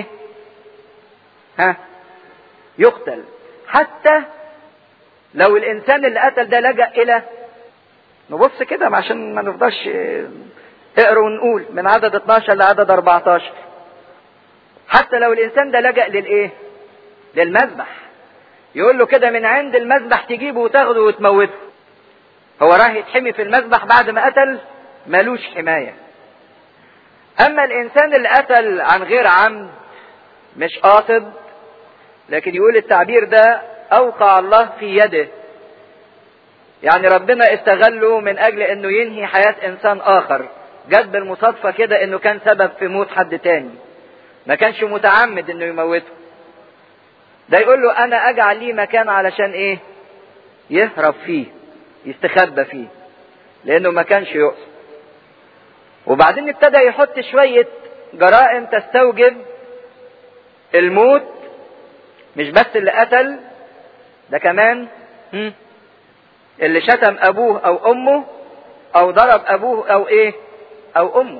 ها يقتل حتى لو الانسان اللي قتل ده لجأ الى نبص كده عشان ما نفضلش اقروا ونقول من عدد 12 لعدد 14 حتى لو الانسان ده لجأ للايه للمذبح يقول له كده من عند المذبح تجيبه وتاخده وتموته هو راح يتحمي في المذبح بعد ما قتل ملوش حماية اما الانسان اللي قتل عن غير عمد مش قاصد لكن يقول التعبير ده اوقع الله في يده يعني ربنا استغله من اجل انه ينهي حياة انسان اخر جت بالمصادفة كده انه كان سبب في موت حد تاني ما كانش متعمد انه يموته ده يقول له انا اجعل ليه مكان علشان ايه يهرب فيه يستخبى فيه لانه ما كانش يقصد وبعدين ابتدى يحط شوية جرائم تستوجب الموت مش بس اللي قتل ده كمان اللي شتم ابوه او امه او ضرب ابوه او ايه او امه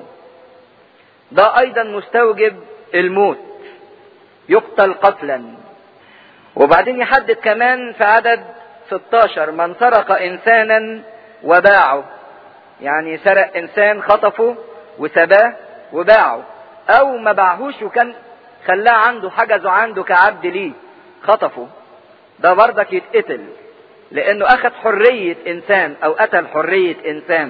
ده ايضا مستوجب الموت يقتل قتلا وبعدين يحدد كمان في عدد 16 من سرق انسانا وباعه يعني سرق انسان خطفه وسباه وباعه او ما باعهوش وكان خلاه عنده حجزه عنده كعبد ليه خطفه ده برضك يتقتل لانه اخذ حرية انسان او قتل حرية انسان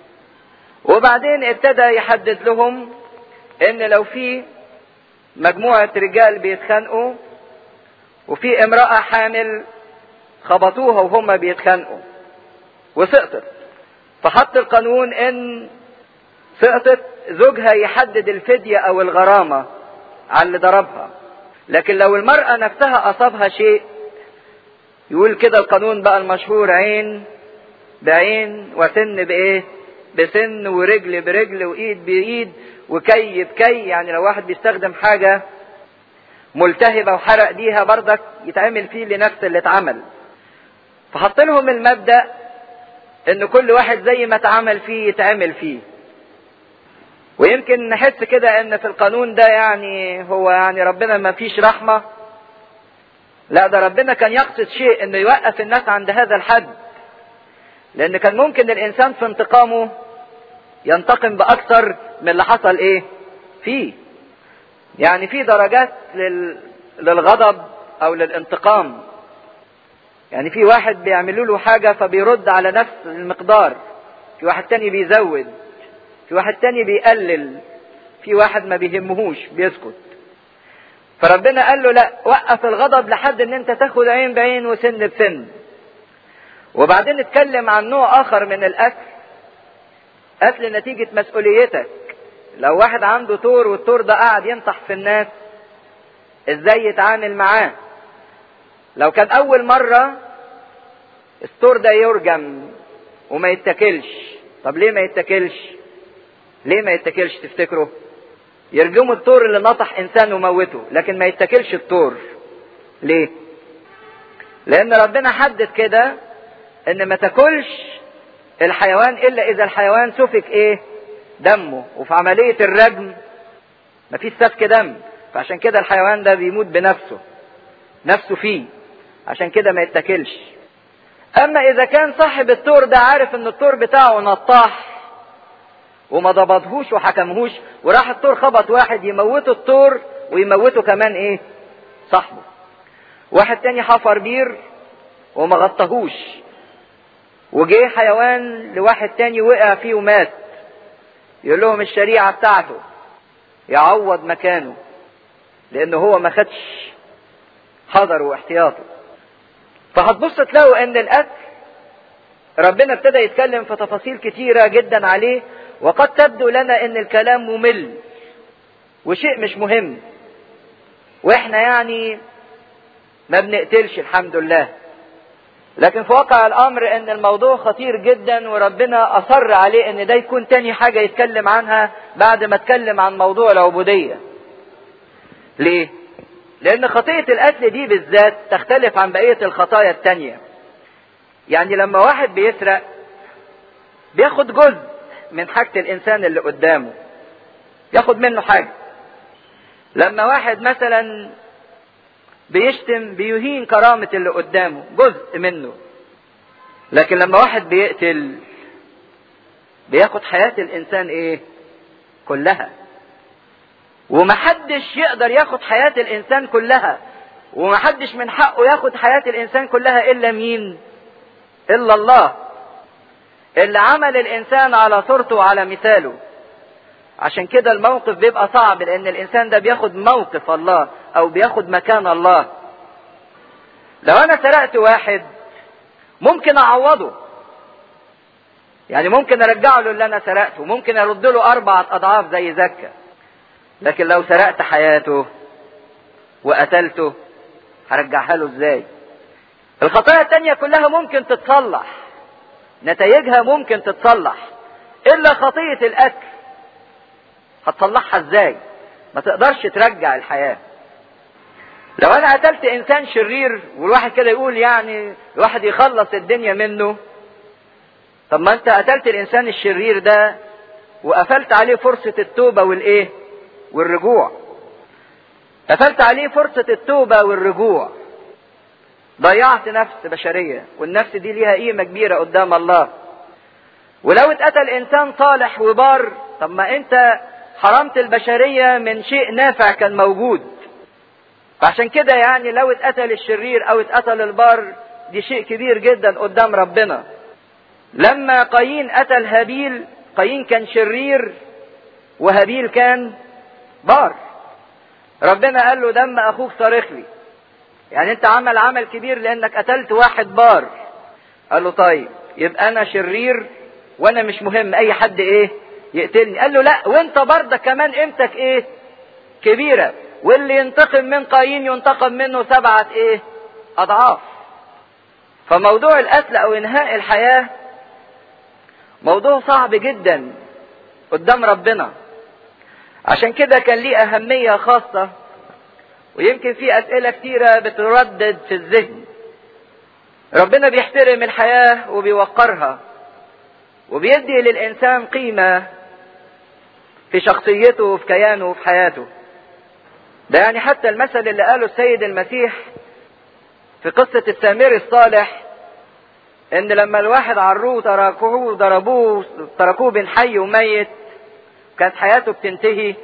وبعدين ابتدى يحدد لهم ان لو في مجموعة رجال بيتخانقوا وفي امرأة حامل خبطوها وهم بيتخانقوا وسقطت فحط القانون ان سقطت زوجها يحدد الفدية او الغرامة على اللي ضربها لكن لو المرأة نفسها اصابها شيء يقول كده القانون بقى المشهور عين بعين وسن بايه بسن ورجل برجل وايد بايد وكي بكي يعني لو واحد بيستخدم حاجة ملتهبة وحرق بيها بردك يتعمل فيه لنفس اللي اتعمل فحط لهم المبدأ ان كل واحد زي ما اتعمل فيه يتعمل فيه ويمكن نحس كده ان في القانون ده يعني هو يعني ربنا ما فيش رحمة لا ده ربنا كان يقصد شيء انه يوقف الناس عند هذا الحد لان كان ممكن الانسان في انتقامه ينتقم باكثر من اللي حصل ايه فيه يعني في درجات لل... للغضب او للانتقام يعني في واحد بيعملوا له حاجه فبيرد على نفس المقدار في واحد تاني بيزود في واحد تاني بيقلل في واحد ما بيهمهوش بيسكت فربنا قال له لا وقف الغضب لحد ان انت تاخد عين بعين وسن بسن وبعدين نتكلم عن نوع اخر من القتل قتل نتيجة مسؤوليتك لو واحد عنده تور والتور ده قاعد ينصح في الناس ازاي يتعامل معاه لو كان اول مرة التور ده يرجم وما يتاكلش طب ليه ما يتاكلش ليه ما يتاكلش تفتكروا يرجموا التور اللي نطح انسان وموته لكن ما يتاكلش التور ليه لان ربنا حدد كده ان ما تاكلش الحيوان الا اذا الحيوان سفك ايه دمه وفي عملية الرجم مفيش سفك دم فعشان كده الحيوان ده بيموت بنفسه نفسه فيه عشان كده ما يتاكلش اما اذا كان صاحب التور ده عارف ان التور بتاعه نطاح وما ضبطهوش وحكمهوش وراح التور خبط واحد يموته التور ويموته كمان ايه صاحبه واحد تاني حفر بير وما غطاهوش وجه حيوان لواحد تاني وقع فيه ومات يقول لهم الشريعة بتاعته يعوض مكانه لأنه هو ما خدش حذره واحتياطه فهتبص تلاقوا ان القتل ربنا ابتدى يتكلم في تفاصيل كتيرة جدا عليه وقد تبدو لنا ان الكلام ممل وشيء مش مهم واحنا يعني ما بنقتلش الحمد لله لكن في واقع الامر ان الموضوع خطير جدا وربنا اصر عليه ان ده يكون تاني حاجة يتكلم عنها بعد ما اتكلم عن موضوع العبودية ليه لان خطية القتل دي بالذات تختلف عن بقية الخطايا التانية يعني لما واحد بيسرق بياخد جزء من حاجة الانسان اللي قدامه ياخد منه حاجة لما واحد مثلا بيشتم بيهين كرامة اللي قدامه جزء منه لكن لما واحد بيقتل بياخد حياة الإنسان إيه؟ كلها ومحدش يقدر ياخد حياة الإنسان كلها ومحدش من حقه ياخد حياة الإنسان كلها إلا مين؟ إلا الله اللي عمل الإنسان على صورته وعلى مثاله عشان كده الموقف بيبقى صعب لان الانسان ده بياخد موقف الله او بياخد مكان الله لو انا سرقت واحد ممكن اعوضه يعني ممكن ارجع له اللي انا سرقته ممكن ارد له اربعة اضعاف زي زكا لكن لو سرقت حياته وقتلته هرجعها له ازاي الخطايا التانية كلها ممكن تتصلح نتائجها ممكن تتصلح الا خطية القتل هتصلحها ازاي ما تقدرش ترجع الحياة لو انا قتلت انسان شرير والواحد كده يقول يعني الواحد يخلص الدنيا منه طب ما انت قتلت الانسان الشرير ده وقفلت عليه فرصة التوبة والايه والرجوع قفلت عليه فرصة التوبة والرجوع ضيعت نفس بشرية والنفس دي ليها قيمة كبيرة قدام الله ولو اتقتل انسان صالح وبار طب ما انت حرمت البشرية من شيء نافع كان موجود فعشان كده يعني لو اتقتل الشرير او اتقتل البار دي شيء كبير جدا قدام ربنا لما قايين قتل هابيل قايين كان شرير وهابيل كان بار ربنا قال له دم اخوك صارخ لي يعني انت عمل عمل كبير لانك قتلت واحد بار قال له طيب يبقى انا شرير وانا مش مهم اي حد ايه يقتلني قال له لا وانت برضه كمان قيمتك ايه كبيرة واللي ينتقم من قايين ينتقم منه سبعة ايه اضعاف فموضوع القتل او انهاء الحياة موضوع صعب جدا قدام ربنا عشان كده كان ليه اهمية خاصة ويمكن في اسئله كتيره بتردد في الذهن ربنا بيحترم الحياه وبيوقرها وبيدي للانسان قيمه في شخصيته وفي كيانه وفي حياته ده يعني حتى المثل اللي قاله السيد المسيح في قصة السامري الصالح ان لما الواحد عروه تركوه ضربوه تركوه بين حي وميت كانت حياته بتنتهي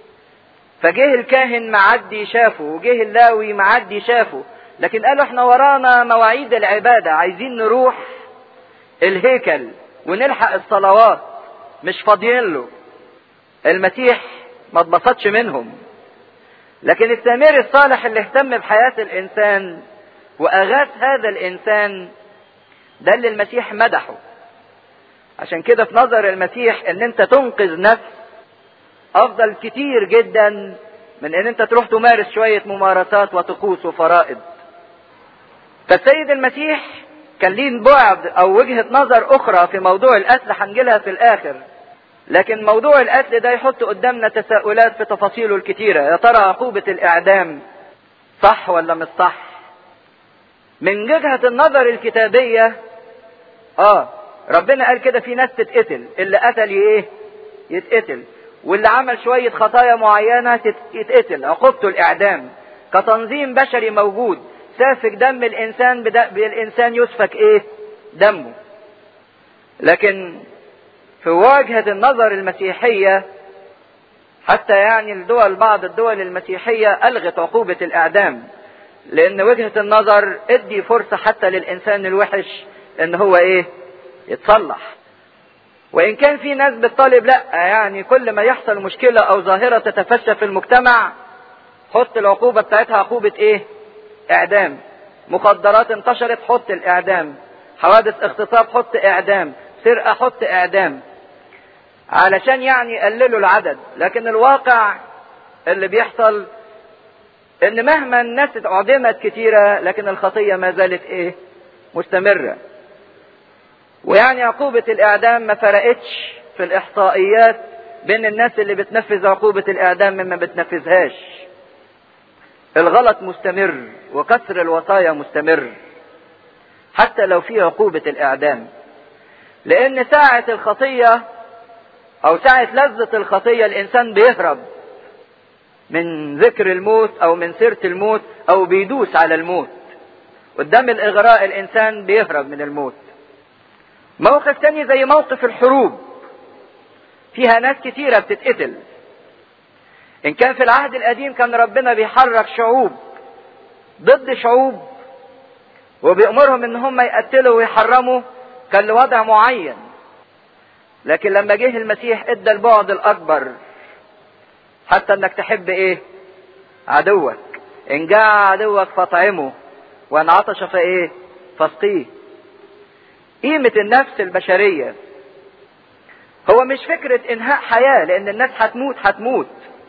فجه الكاهن معدي شافه وجه اللاوي معدي شافه لكن قالوا احنا ورانا مواعيد العبادة عايزين نروح الهيكل ونلحق الصلوات مش فاضيين له المسيح ما اتبسطش منهم لكن السامري الصالح اللي اهتم بحياة الإنسان وأغاث هذا الإنسان ده اللي المسيح مدحه عشان كده في نظر المسيح ان انت تنقذ نفس افضل كتير جدا من ان انت تروح تمارس شوية ممارسات وطقوس وفرائض فالسيد المسيح كان ليه بعد او وجهة نظر اخرى في موضوع القتل هنجيلها في الاخر لكن موضوع القتل ده يحط قدامنا تساؤلات في تفاصيله الكتيرة يا ترى عقوبة الاعدام صح ولا مش صح من وجهة النظر الكتابية اه ربنا قال كده في ناس تتقتل اللي قتل ايه يتقتل واللي عمل شوية خطايا معينة يتقتل عقوبته الاعدام كتنظيم بشري موجود سافك دم الانسان بالانسان يسفك ايه دمه لكن في وجهة النظر المسيحية حتى يعني الدول بعض الدول المسيحية ألغت عقوبة الإعدام لأن وجهة النظر ادي فرصة حتى للإنسان الوحش إن هو إيه يتصلح وإن كان في ناس بتطالب لا يعني كل ما يحصل مشكلة أو ظاهرة تتفشى في المجتمع حط العقوبة بتاعتها عقوبة إيه إعدام مخدرات انتشرت حط الإعدام حوادث اغتصاب حط إعدام سرقة حط إعدام علشان يعني يقللوا العدد لكن الواقع اللي بيحصل ان مهما الناس اعدمت كتيرة لكن الخطية ما زالت ايه مستمرة ويعني عقوبة الاعدام ما فرقتش في الاحصائيات بين الناس اللي بتنفذ عقوبة الاعدام مما بتنفذهاش الغلط مستمر وكسر الوصايا مستمر حتى لو في عقوبة الاعدام لان ساعة الخطية او ساعة لذة الخطية الانسان بيهرب من ذكر الموت او من سيرة الموت او بيدوس على الموت قدام الاغراء الانسان بيهرب من الموت موقف تاني زي موقف الحروب فيها ناس كتيرة بتتقتل ان كان في العهد القديم كان ربنا بيحرك شعوب ضد شعوب وبيأمرهم ان هم يقتلوا ويحرموا كان لوضع معين لكن لما جه المسيح ادى البعد الاكبر حتى انك تحب ايه عدوك ان جاع عدوك فاطعمه وان عطش فايه فاسقيه قيمة النفس البشرية هو مش فكرة انهاء حياة لان الناس هتموت هتموت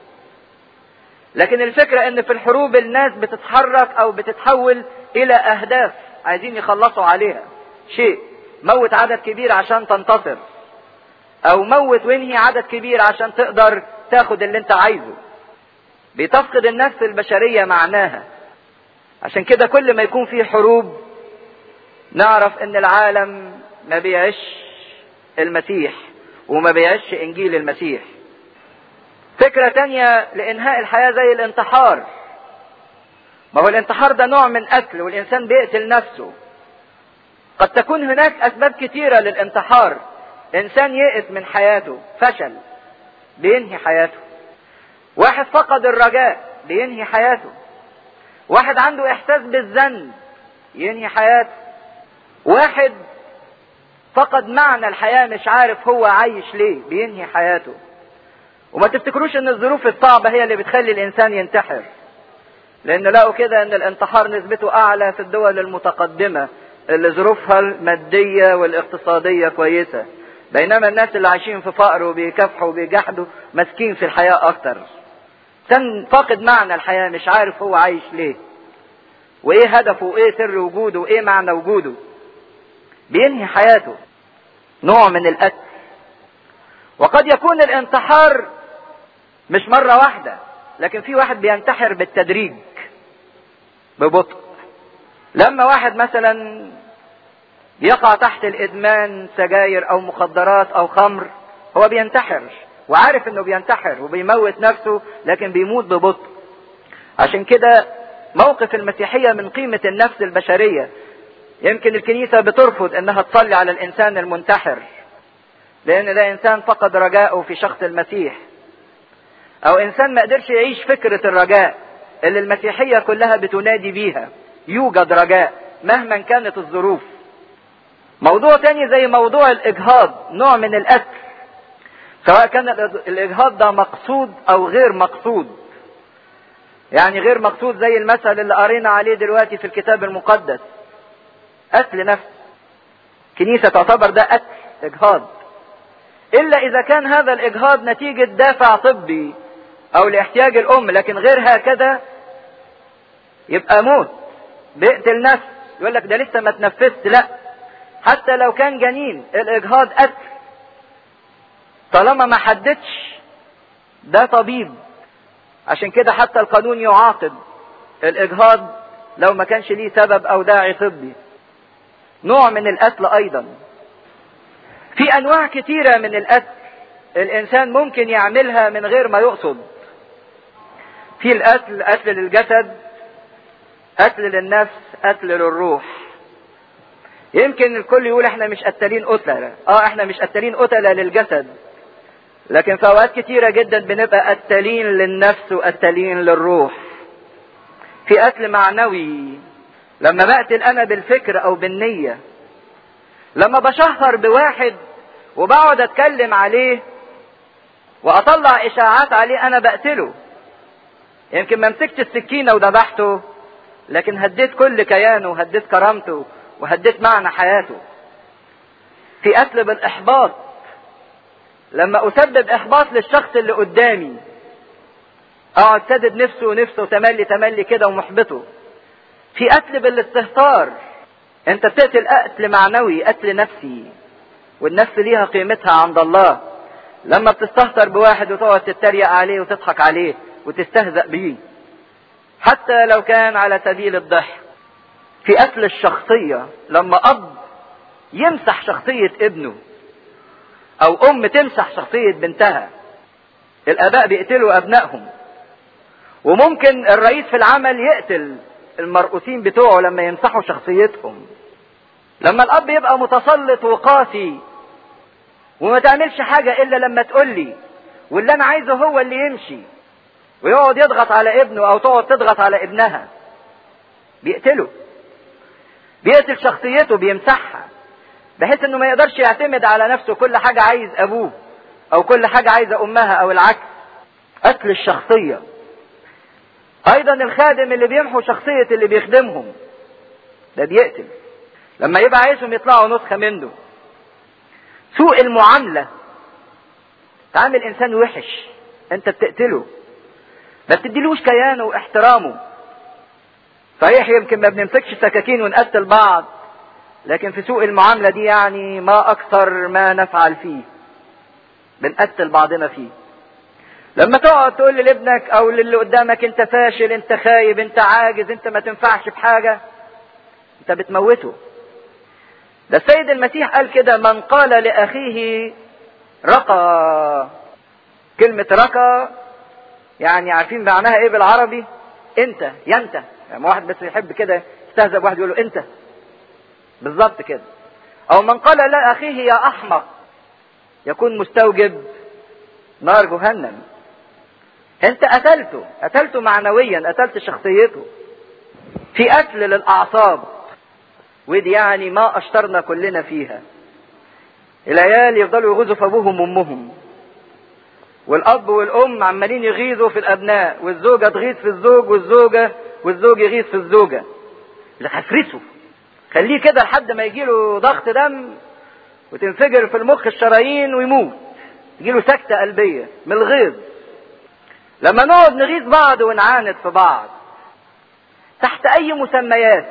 لكن الفكرة ان في الحروب الناس بتتحرك او بتتحول الى اهداف عايزين يخلصوا عليها شيء موت عدد كبير عشان تنتصر او موت وانهي عدد كبير عشان تقدر تاخد اللي انت عايزه بتفقد النفس البشرية معناها عشان كده كل ما يكون في حروب نعرف ان العالم ما بيعيش المسيح وما بيعيش انجيل المسيح فكرة تانية لانهاء الحياة زي الانتحار ما هو الانتحار ده نوع من قتل والانسان بيقتل نفسه قد تكون هناك اسباب كتيرة للانتحار انسان يئس من حياته فشل بينهي حياته واحد فقد الرجاء بينهي حياته واحد عنده احساس بالذنب ينهي حياته واحد فقد معنى الحياة مش عارف هو عايش ليه بينهي حياته وما تفتكروش ان الظروف الصعبة هي اللي بتخلي الانسان ينتحر لان لقوا كده ان الانتحار نسبته اعلى في الدول المتقدمة اللي ظروفها المادية والاقتصادية كويسة بينما الناس اللي عايشين في فقر وبيكافحوا وبيجحدوا ماسكين في الحياة اكتر كان فاقد معنى الحياة مش عارف هو عايش ليه وايه هدفه وايه سر وجوده وايه معنى وجوده بينهي حياته نوع من القتل وقد يكون الانتحار مش مرة واحدة لكن في واحد بينتحر بالتدريج ببطء لما واحد مثلا يقع تحت الادمان سجاير او مخدرات او خمر هو بينتحر وعارف انه بينتحر وبيموت نفسه لكن بيموت ببطء عشان كده موقف المسيحيه من قيمه النفس البشريه يمكن الكنيسه بترفض انها تصلي على الانسان المنتحر لان ده انسان فقد رجاءه في شخص المسيح او انسان ما قدرش يعيش فكره الرجاء اللي المسيحيه كلها بتنادي بيها يوجد رجاء مهما كانت الظروف موضوع تاني زي موضوع الاجهاض نوع من القتل سواء كان الاجهاض ده مقصود او غير مقصود يعني غير مقصود زي المثل اللي قرينا عليه دلوقتي في الكتاب المقدس قتل نفس كنيسة تعتبر ده قتل اجهاض الا اذا كان هذا الاجهاض نتيجة دافع طبي او لاحتياج الام لكن غير هكذا يبقى موت بيقتل نفس يقول لك ده لسه ما تنفذت لا حتى لو كان جنين الاجهاض قتل طالما ما حددش ده طبيب عشان كده حتى القانون يعاقب الاجهاض لو ما كانش ليه سبب او داعي طبي نوع من القتل ايضا في انواع كتيرة من القتل الانسان ممكن يعملها من غير ما يقصد في القتل قتل للجسد قتل للنفس قتل للروح يمكن الكل يقول احنا مش قتالين قتلة اه احنا مش قتالين قتلة للجسد لكن في اوقات كتيرة جدا بنبقى قتالين للنفس وقتالين للروح في قتل معنوي لما بقتل انا بالفكر او بالنية لما بشهر بواحد وبقعد اتكلم عليه واطلع اشاعات عليه انا بقتله يمكن ما مسكت السكينة وذبحته لكن هديت كل كيانه وهديت كرامته وهديت معنى حياته في قتل بالاحباط لما اسبب احباط للشخص اللي قدامي اقعد سدد نفسه ونفسه تملي تملي كده ومحبطه في قتل بالاستهتار انت بتقتل قتل معنوي قتل نفسي والنفس ليها قيمتها عند الله لما بتستهتر بواحد وتقعد تتريق عليه وتضحك عليه وتستهزأ بيه حتى لو كان على سبيل الضحك في قتل الشخصية لما أب يمسح شخصية ابنه أو أم تمسح شخصية بنتها الآباء بيقتلوا أبنائهم وممكن الرئيس في العمل يقتل المرؤوسين بتوعه لما يمسحوا شخصيتهم لما الأب يبقى متسلط وقاسي وما تعملش حاجة إلا لما تقول لي واللي أنا عايزه هو اللي يمشي ويقعد يضغط على ابنه أو تقعد تضغط على ابنها بيقتله بيقتل شخصيته بيمسحها بحيث انه ما يقدرش يعتمد على نفسه كل حاجة عايز ابوه او كل حاجة عايزة امها او العكس قتل الشخصية ايضا الخادم اللي بيمحو شخصية اللي بيخدمهم ده بيقتل لما يبقى عايزهم يطلعوا نسخة منه سوء المعاملة تعامل انسان وحش انت بتقتله ما بتديلوش كيانه واحترامه صحيح يمكن ما بنمسكش سكاكين ونقتل بعض لكن في سوء المعاملة دي يعني ما أكثر ما نفعل فيه بنقتل بعضنا فيه لما تقعد تقول لابنك أو للي قدامك أنت فاشل أنت خايب أنت عاجز أنت ما تنفعش في حاجة أنت بتموته ده السيد المسيح قال كده من قال لأخيه رقى كلمة رقى يعني عارفين معناها ايه بالعربي انت يا انت يعني واحد بس يحب كده يستهزأ بواحد يقول له انت بالظبط كده او من قال لا اخيه يا احمق يكون مستوجب نار جهنم انت قتلته قتلته معنويا قتلت شخصيته في قتل للاعصاب ودي يعني ما اشترنا كلنا فيها العيال يفضلوا يغيظوا في ابوهم وامهم والاب والام عمالين يغيظوا في الابناء والزوجه تغيظ في الزوج والزوجه والزوج يغيظ في الزوجه اللي هفرسه خليه كده لحد ما يجيله ضغط دم وتنفجر في المخ الشرايين ويموت تجيله سكتة قلبية من الغيظ لما نقعد نغيظ بعض ونعاند في بعض تحت أي مسميات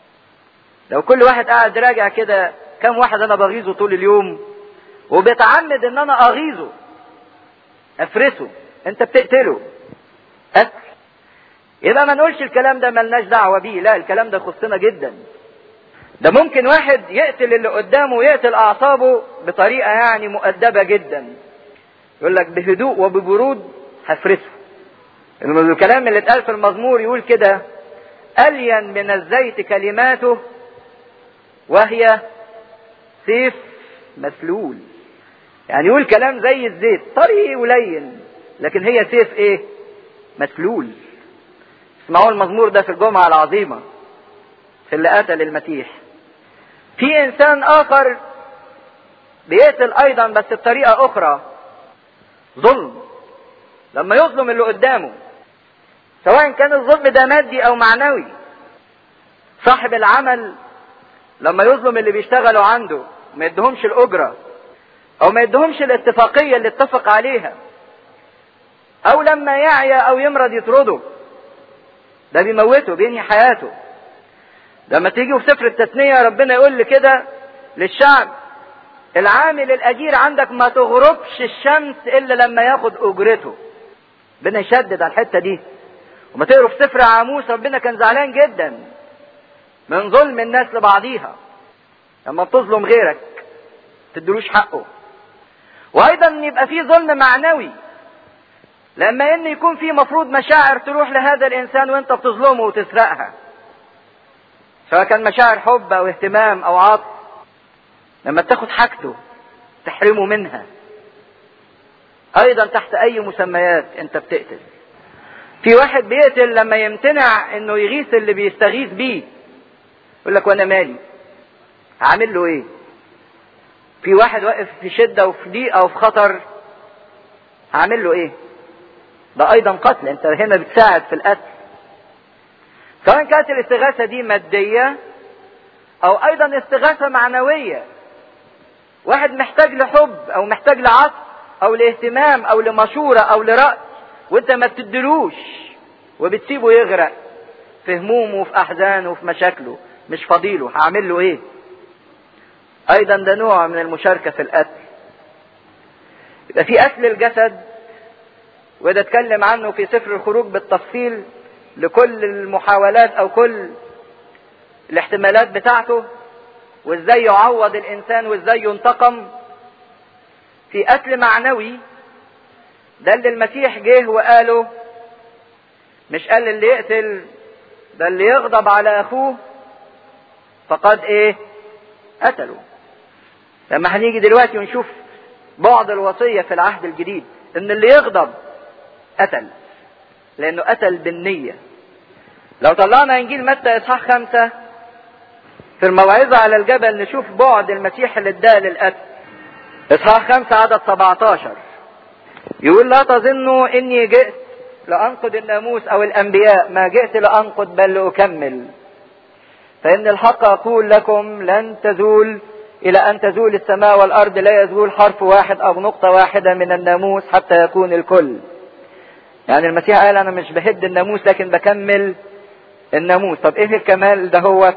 لو كل واحد قاعد راجع كده كم واحد أنا بغيظه طول اليوم وبيتعمد إن أنا أغيظه أفرسه أنت بتقتله قتل يبقى ما نقولش الكلام ده ملناش دعوة بيه لا الكلام ده يخصنا جدا ده ممكن واحد يقتل اللي قدامه ويقتل اعصابه بطريقة يعني مؤدبة جدا يقول لك بهدوء وببرود هفرسه الكلام اللي اتقال في المزمور يقول كده ألين من الزيت كلماته وهي سيف مسلول يعني يقول كلام زي الزيت طري ولين لكن هي سيف ايه مسلول اسمعوا المزمور ده في الجمعة العظيمة في اللي قتل المسيح في انسان اخر بيقتل ايضا بس بطريقة اخرى ظلم لما يظلم اللي قدامه سواء كان الظلم ده مادي او معنوي صاحب العمل لما يظلم اللي بيشتغلوا عنده ما يدهمش الاجره او ما يدهمش الاتفاقيه اللي اتفق عليها او لما يعيا او يمرض يطرده ده بيموته بينهي حياته لما تيجي في سفر التثنيه ربنا يقول لي كده للشعب العامل الاجير عندك ما تغربش الشمس الا لما ياخد اجرته ربنا يشدد على الحته دي وما تقروا في سفر عاموس ربنا كان زعلان جدا من ظلم الناس لبعضيها لما بتظلم غيرك تدلوش حقه وايضا يبقى في ظلم معنوي لما ان يكون في مفروض مشاعر تروح لهذا الانسان وانت بتظلمه وتسرقها سواء كان مشاعر حب او اهتمام او عطف لما تاخد حاجته تحرمه منها ايضا تحت اي مسميات انت بتقتل في واحد بيقتل لما يمتنع انه يغيث اللي بيستغيث بيه يقول لك وانا مالي هعمل له ايه في واحد واقف في شدة وفي ضيقة وفي خطر هعمل له ايه ده ايضا قتل انت هنا بتساعد في القتل سواء كانت الاستغاثة دي مادية او ايضا استغاثة معنوية واحد محتاج لحب او محتاج لعطف او لاهتمام او لمشورة او لرأي وانت ما بتدلوش وبتسيبه يغرق في همومه وفي احزانه وفي مشاكله مش فضيله هعمل له ايه ايضا ده نوع من المشاركة في القتل يبقى في قتل الجسد وده اتكلم عنه في سفر الخروج بالتفصيل لكل المحاولات او كل الاحتمالات بتاعته وازاي يعوض الانسان وازاي ينتقم في قتل معنوي ده اللي المسيح جه وقاله مش قال اللي يقتل ده اللي يغضب على اخوه فقد ايه قتله لما هنيجي دلوقتي ونشوف بعض الوصية في العهد الجديد ان اللي يغضب قتل لانه قتل بالنية لو طلعنا انجيل متى اصحاح خمسة في الموعظة على الجبل نشوف بعد المسيح اللي اداه للقتل اصحاح خمسة عدد 17 يقول لا تظنوا اني جئت لانقض الناموس او الانبياء ما جئت لانقض بل لاكمل فان الحق اقول لكم لن تزول الى ان تزول السماء والارض لا يزول حرف واحد او نقطة واحدة من الناموس حتى يكون الكل يعني المسيح قال انا مش بهد الناموس لكن بكمل الناموس طب ايه الكمال ده هو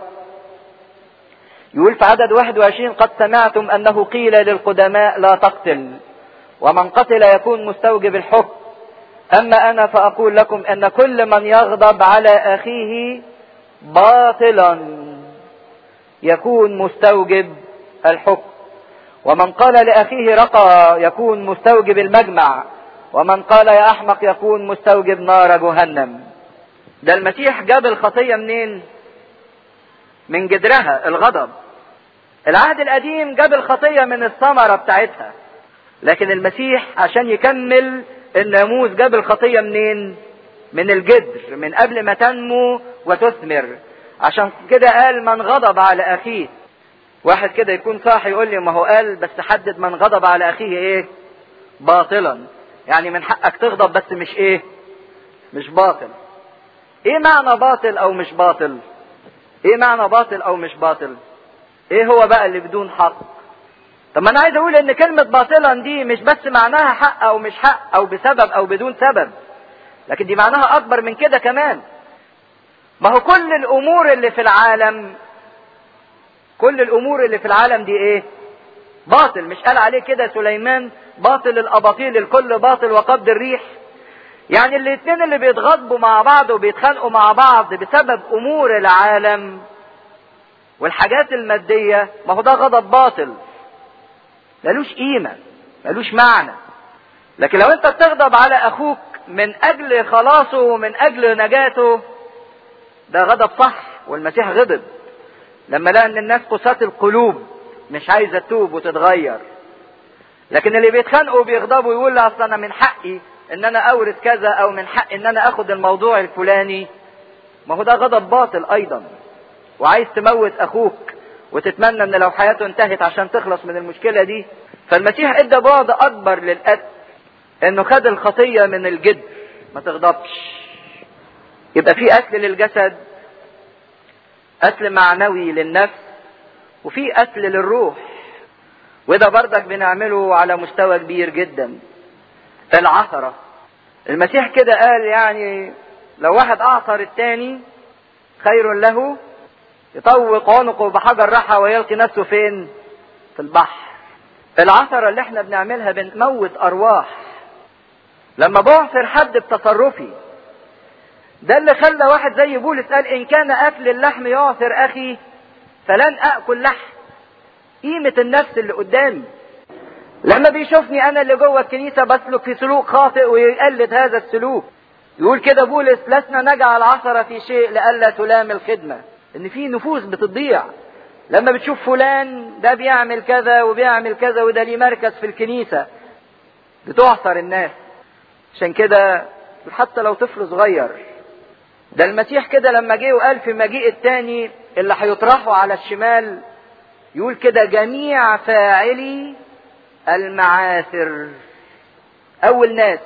يقول في عدد 21 قد سمعتم انه قيل للقدماء لا تقتل ومن قتل يكون مستوجب الحكم اما انا فاقول لكم ان كل من يغضب على اخيه باطلا يكون مستوجب الحكم ومن قال لاخيه رقى يكون مستوجب المجمع ومن قال يا احمق يكون مستوجب نار جهنم ده المسيح جاب الخطيه منين من جدرها الغضب العهد القديم جاب الخطيه من الثمره بتاعتها لكن المسيح عشان يكمل الناموس جاب الخطيه منين من الجدر من قبل ما تنمو وتثمر عشان كده قال من غضب على اخيه واحد كده يكون صاحي يقول لي ما هو قال بس حدد من غضب على اخيه ايه باطلا يعني من حقك تغضب بس مش ايه مش باطل ايه معنى باطل او مش باطل ايه معنى باطل او مش باطل ايه هو بقى اللي بدون حق طب ما انا عايز اقول ان كلمة باطلا دي مش بس معناها حق او مش حق او بسبب او بدون سبب لكن دي معناها اكبر من كده كمان ما هو كل الامور اللي في العالم كل الامور اللي في العالم دي ايه باطل مش قال عليه كده سليمان باطل الاباطيل الكل باطل وقبض الريح يعني الاتنين اللي بيتغضبوا مع بعض وبيتخانقوا مع بعض بسبب امور العالم والحاجات المادية ما هو ده غضب باطل ملوش قيمة ملوش معنى لكن لو انت بتغضب على اخوك من اجل خلاصه ومن اجل نجاته ده غضب صح والمسيح غضب لما لقى ان الناس قساة القلوب مش عايزة تتوب وتتغير لكن اللي بيتخانقوا وبيغضبوا يقول لا اصل انا من حقي ان انا اورث كذا او من حقي ان انا اخد الموضوع الفلاني ما هو ده غضب باطل ايضا وعايز تموت اخوك وتتمنى ان لو حياته انتهت عشان تخلص من المشكله دي فالمسيح ادى بعد اكبر للقتل انه خد الخطيه من الجد ما تغضبش يبقى في قتل للجسد قتل معنوي للنفس وفي قتل للروح وده بردك بنعمله على مستوى كبير جدا العثرة المسيح كده قال يعني لو واحد اعثر التاني خير له يطوق عنقه بحجر رحى ويلقي نفسه فين في البحر العثرة اللي احنا بنعملها بنموت ارواح لما بعثر حد بتصرفي ده اللي خلى واحد زي بولس قال ان كان اكل اللحم يعثر اخي فلن اكل لحم قيمة النفس اللي قدامي لما بيشوفني انا اللي جوه الكنيسة بسلك في سلوك خاطئ ويقلد هذا السلوك يقول كده بولس لسنا نجعل عثرة في شيء لئلا تلام الخدمة ان في نفوس بتضيع لما بتشوف فلان ده بيعمل كذا وبيعمل كذا وده ليه مركز في الكنيسة بتعثر الناس عشان كده حتى لو طفل صغير ده المسيح كده لما جه وقال في مجيء التاني اللي هيطرحوا على الشمال يقول كده جميع فاعلي المعاثر اول ناس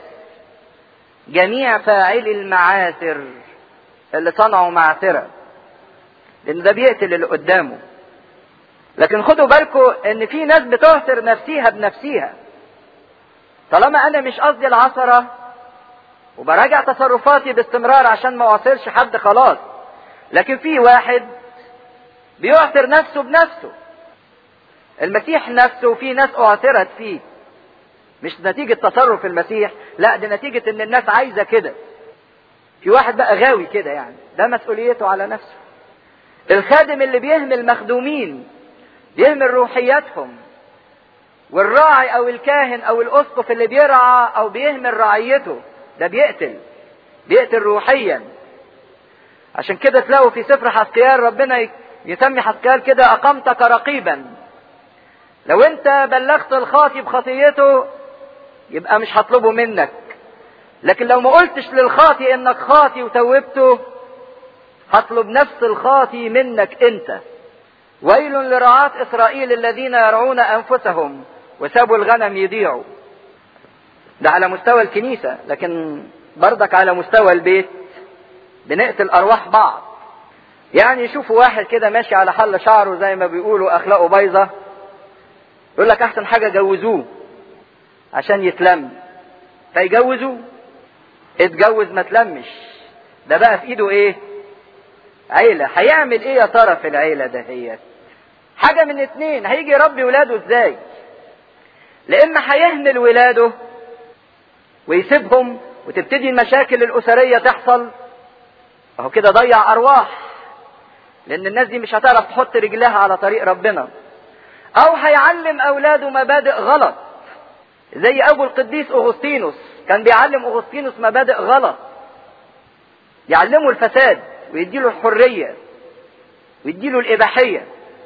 جميع فاعلي المعاثر اللي صنعوا معثرة لان ده بيقتل اللي قدامه لكن خدوا بالكم ان في ناس بتعثر نفسيها بنفسيها طالما انا مش قصدي العثرة وبراجع تصرفاتي باستمرار عشان ما اعثرش حد خلاص لكن في واحد بيعثر نفسه بنفسه المسيح نفسه في ناس اعثرت فيه مش نتيجة تصرف المسيح لا دي نتيجة ان الناس عايزة كده في واحد بقى غاوي كده يعني ده مسؤوليته على نفسه الخادم اللي بيهمل مخدومين بيهمل روحياتهم والراعي او الكاهن او الاسقف اللي بيرعى او بيهمل رعيته ده بيقتل بيقتل روحيا عشان كده تلاقوا في سفر حسقيال ربنا يسمي حسقيال كده اقمتك رقيبا لو انت بلغت الخاطي بخطيته يبقى مش هطلبه منك لكن لو ما قلتش للخاطي انك خاطي وتوبته هطلب نفس الخاطي منك انت ويل لرعاة اسرائيل الذين يرعون انفسهم وسابوا الغنم يضيعوا ده على مستوى الكنيسة لكن بردك على مستوى البيت بنقتل ارواح بعض يعني يشوفوا واحد كده ماشي على حل شعره زي ما بيقولوا اخلاقه بايظه يقول لك احسن حاجه جوزوه عشان يتلم فيجوزوه اتجوز ما تلمش ده بقى في ايده ايه عيله هيعمل ايه يا ترى في العيله دهيت حاجه من اتنين هيجي يربي ولاده ازاي لاما هيهمل ولاده ويسيبهم وتبتدي المشاكل الاسريه تحصل اهو كده ضيع ارواح لان الناس دي مش هتعرف تحط رجلها على طريق ربنا او هيعلم اولاده مبادئ غلط زي ابو القديس اغسطينوس كان بيعلم اغسطينوس مبادئ غلط يعلمه الفساد ويديله الحريه ويديله الاباحيه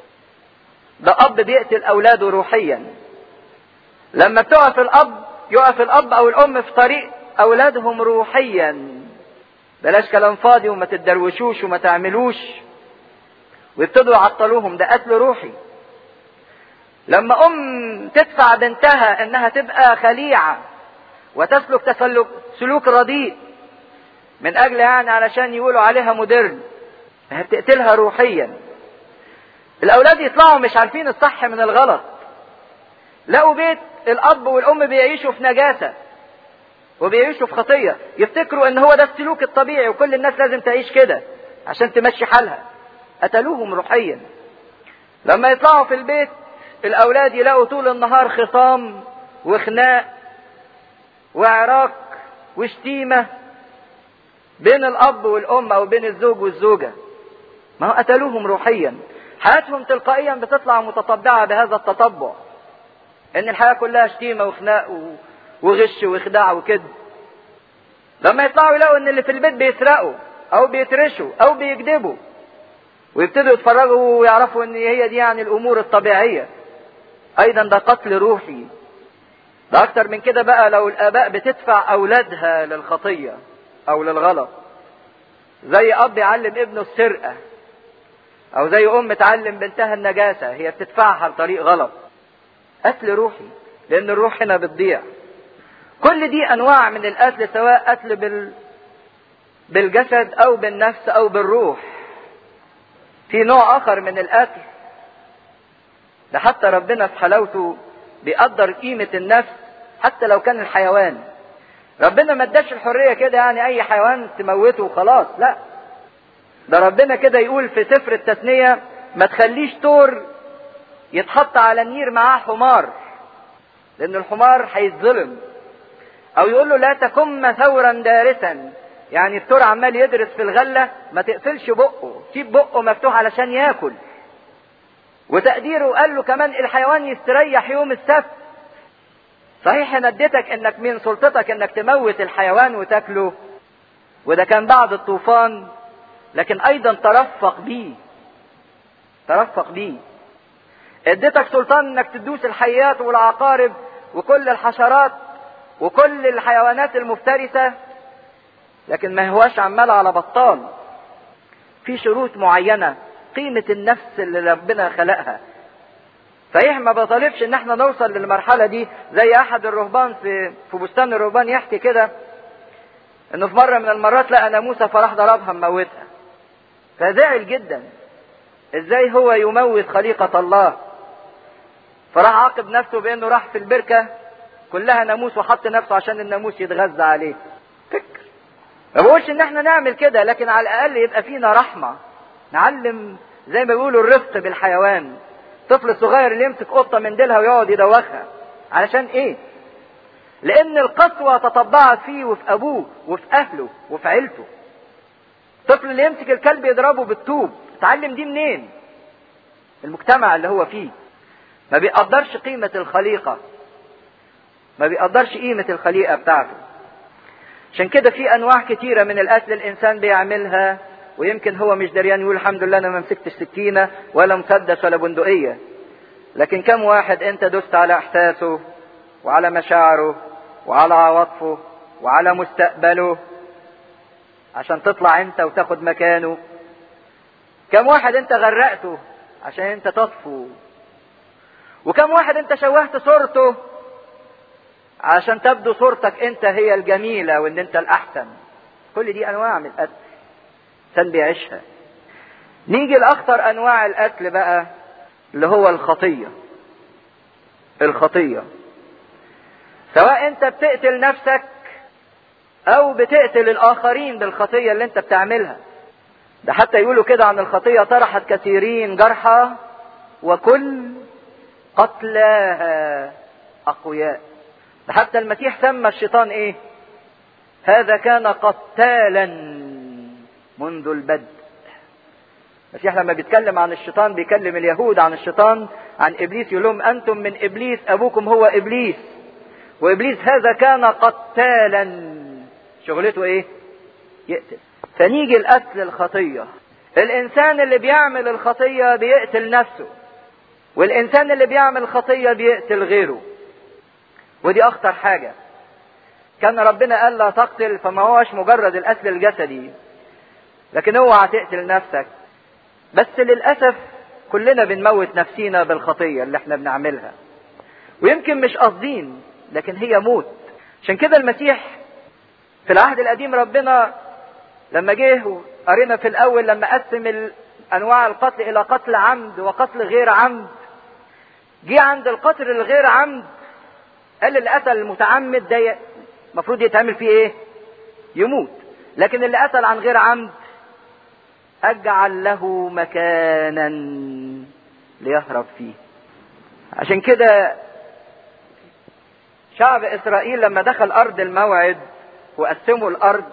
ده اب بيقتل اولاده روحيا لما بتقف الاب يقف الاب او الام في طريق اولادهم روحيا بلاش كلام فاضي وما تدروشوش وما تعملوش ويبتدوا يعطلوهم ده قتل روحي لما ام تدفع بنتها انها تبقى خليعة وتسلك تسلك سلوك رديء من اجل يعني علشان يقولوا عليها مودرن هي بتقتلها روحيا الاولاد يطلعوا مش عارفين الصح من الغلط لقوا بيت الاب والام بيعيشوا في نجاسة وبيعيشوا في خطية يفتكروا ان هو ده السلوك الطبيعي وكل الناس لازم تعيش كده عشان تمشي حالها قتلوهم روحيا لما يطلعوا في البيت الاولاد يلاقوا طول النهار خصام وخناق وعراك وشتيمة بين الأب والأم أو بين الزوج والزوجة ما هو قتلوهم روحيا حياتهم تلقائيا بتطلع متطبعة بهذا التطبع إن الحياة كلها شتيمة وخناق وغش وخداع وكذب لما يطلعوا يلاقوا إن اللي في البيت بيسرقوا أو بيترشوا أو بيكذبوا ويبتدوا يتفرجوا ويعرفوا إن هي دي يعني الأمور الطبيعية أيضا ده قتل روحي ده أكتر من كده بقى لو الآباء بتدفع أولادها للخطية أو للغلط زي أب يعلم ابنه السرقة أو زي أم تعلم بنتها النجاسة هي بتدفعها لطريق غلط قتل روحي لأن الروح هنا بتضيع كل دي أنواع من القتل سواء قتل بال... بالجسد أو بالنفس أو بالروح في نوع آخر من القتل ده حتى ربنا في حلاوته بيقدر قيمة النفس حتى لو كان الحيوان ربنا ما اداش الحرية كده يعني أي حيوان تموته وخلاص لا ده ربنا كده يقول في سفر التثنية ما تخليش تور يتحط على النير معاه حمار لأن الحمار هيتظلم أو يقول له لا تكن ثورا دارسا يعني التور عمال يدرس في الغلة ما تقفلش بقه سيب بقه مفتوح علشان ياكل وتقديره قال له كمان الحيوان يستريح يوم السبت صحيح انا اديتك انك من سلطتك انك تموت الحيوان وتاكله وده كان بعد الطوفان لكن ايضا ترفق بيه ترفق بيه اديتك سلطان انك تدوس الحيات والعقارب وكل الحشرات وكل الحيوانات المفترسة لكن ما هواش عمال على بطال في شروط معينة قيمة النفس اللي ربنا خلقها صحيح ما بطالبش ان احنا نوصل للمرحلة دي زي احد الرهبان في في بستان الرهبان يحكي كده انه في مرة من المرات لقى ناموسة فراح ضربها مموتها فزعل جدا ازاي هو يموت خليقة الله فراح عاقب نفسه بانه راح في البركة كلها ناموس وحط نفسه عشان الناموس يتغذى عليه فكر ما بقولش ان احنا نعمل كده لكن على الاقل يبقى فينا رحمة نعلم زي ما بيقولوا الرفق بالحيوان الطفل الصغير اللي يمسك قطة من ديلها ويقعد يدوخها علشان ايه لان القسوة تطبعت فيه وفي ابوه وفي اهله وفي عيلته الطفل اللي يمسك الكلب يضربه بالطوب اتعلم دي منين المجتمع اللي هو فيه ما بيقدرش قيمة الخليقة ما بيقدرش قيمة الخليقة بتاعته عشان كده في انواع كتيرة من القتل الانسان بيعملها ويمكن هو مش دريان يقول الحمد لله انا ما مسكتش سكينة ولا مسدس ولا بندقية لكن كم واحد انت دست على احساسه وعلى مشاعره وعلى عواطفه وعلى مستقبله عشان تطلع انت وتاخد مكانه كم واحد انت غرقته عشان انت تطفو وكم واحد انت شوهت صورته عشان تبدو صورتك انت هي الجميلة وان انت الاحسن كل دي انواع من القتل الانسان بيعيشها نيجي لاخطر انواع القتل بقى اللي هو الخطية الخطية سواء انت بتقتل نفسك او بتقتل الاخرين بالخطية اللي انت بتعملها ده حتى يقولوا كده عن الخطية طرحت كثيرين جرحى وكل قتلاها اقوياء ده حتى المسيح سمى الشيطان ايه هذا كان قتالا منذ البدء المسيح لما بيتكلم عن الشيطان بيكلم اليهود عن الشيطان عن ابليس يقول لهم انتم من ابليس ابوكم هو ابليس وابليس هذا كان قتالا شغلته ايه يقتل فنيجي القتل الخطيه الانسان اللي بيعمل الخطيه بيقتل نفسه والانسان اللي بيعمل خطيه بيقتل غيره ودي اخطر حاجه كان ربنا قال لا تقتل فما هوش مجرد القتل الجسدي لكن اوعى تقتل نفسك بس للاسف كلنا بنموت نفسينا بالخطيه اللي احنا بنعملها ويمكن مش قاصدين لكن هي موت عشان كده المسيح في العهد القديم ربنا لما جه قرينا في الاول لما قسم انواع القتل الى قتل عمد وقتل غير عمد جه عند القتل الغير عمد قال اللي قتل المتعمد ده المفروض يتعمل فيه ايه يموت لكن اللي قتل عن غير عمد اجعل له مكانا ليهرب فيه عشان كده شعب اسرائيل لما دخل ارض الموعد وقسموا الارض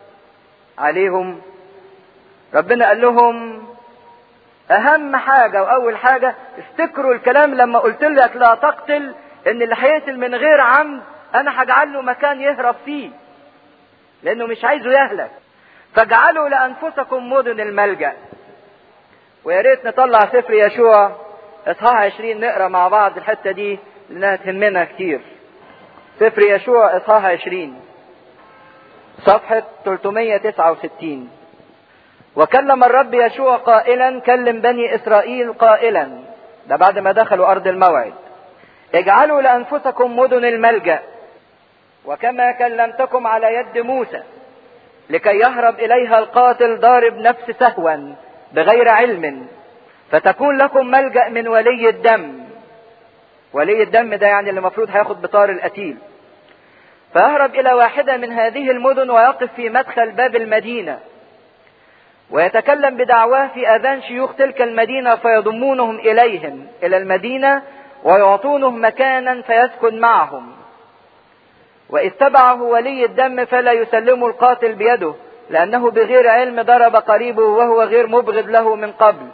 عليهم ربنا قال لهم اهم حاجه واول حاجه افتكروا الكلام لما قلت لك لا تقتل ان اللي هيقتل من غير عمد انا هجعل له مكان يهرب فيه لانه مش عايزه يهلك فاجعلوا لانفسكم مدن الملجا ويا ريت نطلع سفر يشوع اصحاح 20 نقرا مع بعض الحته دي لانها تهمنا كتير سفر يشوع اصحاح 20 صفحه 369 وكلم الرب يشوع قائلا كلم بني اسرائيل قائلا ده بعد ما دخلوا ارض الموعد اجعلوا لانفسكم مدن الملجا وكما كلمتكم على يد موسى لكي يهرب اليها القاتل ضارب نفس سهوا بغير علم فتكون لكم ملجا من ولي الدم ولي الدم ده يعني اللي المفروض هياخد بطار القتيل فيهرب الى واحده من هذه المدن ويقف في مدخل باب المدينه ويتكلم بدعواه في اذان شيوخ تلك المدينه فيضمونهم اليهم الى المدينه ويعطونه مكانا فيسكن معهم واذ تبعه ولي الدم فلا يسلم القاتل بيده لانه بغير علم ضرب قريبه وهو غير مبغض له من قبل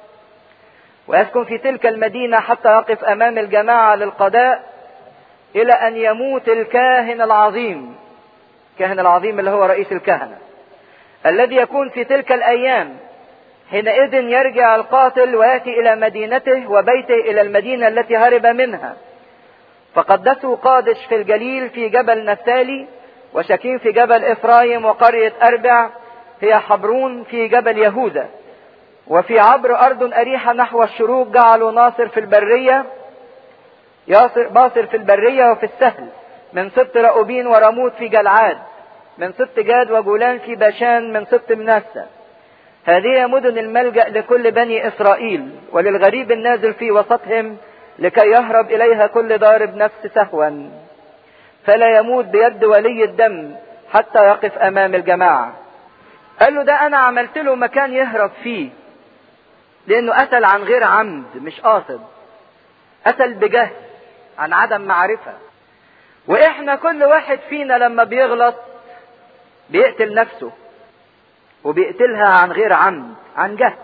ويسكن في تلك المدينه حتى يقف امام الجماعه للقضاء الى ان يموت الكاهن العظيم الكاهن العظيم اللي هو رئيس الكهنه الذي يكون في تلك الايام حينئذ يرجع القاتل وياتي الى مدينته وبيته الى المدينه التي هرب منها فقدسوا قادش في الجليل في جبل نفتالي وشكيم في جبل افرايم وقريه اربع هي حبرون في جبل يهوذا وفي عبر ارض اريحه نحو الشروق جعلوا ناصر في البريه ياصر باصر في البريه وفي السهل من سبط رأوبين ورموت في جلعاد من سبط جاد وجولان في باشان من سبط منسى هذه مدن الملجأ لكل بني إسرائيل وللغريب النازل في وسطهم لكي يهرب إليها كل ضارب نفس سهوا فلا يموت بيد ولي الدم حتى يقف أمام الجماعة قال له ده أنا عملت له مكان يهرب فيه لأنه قتل عن غير عمد مش قاصد قتل بجهل عن عدم معرفة وإحنا كل واحد فينا لما بيغلط بيقتل نفسه وبيقتلها عن غير عمد عن جهل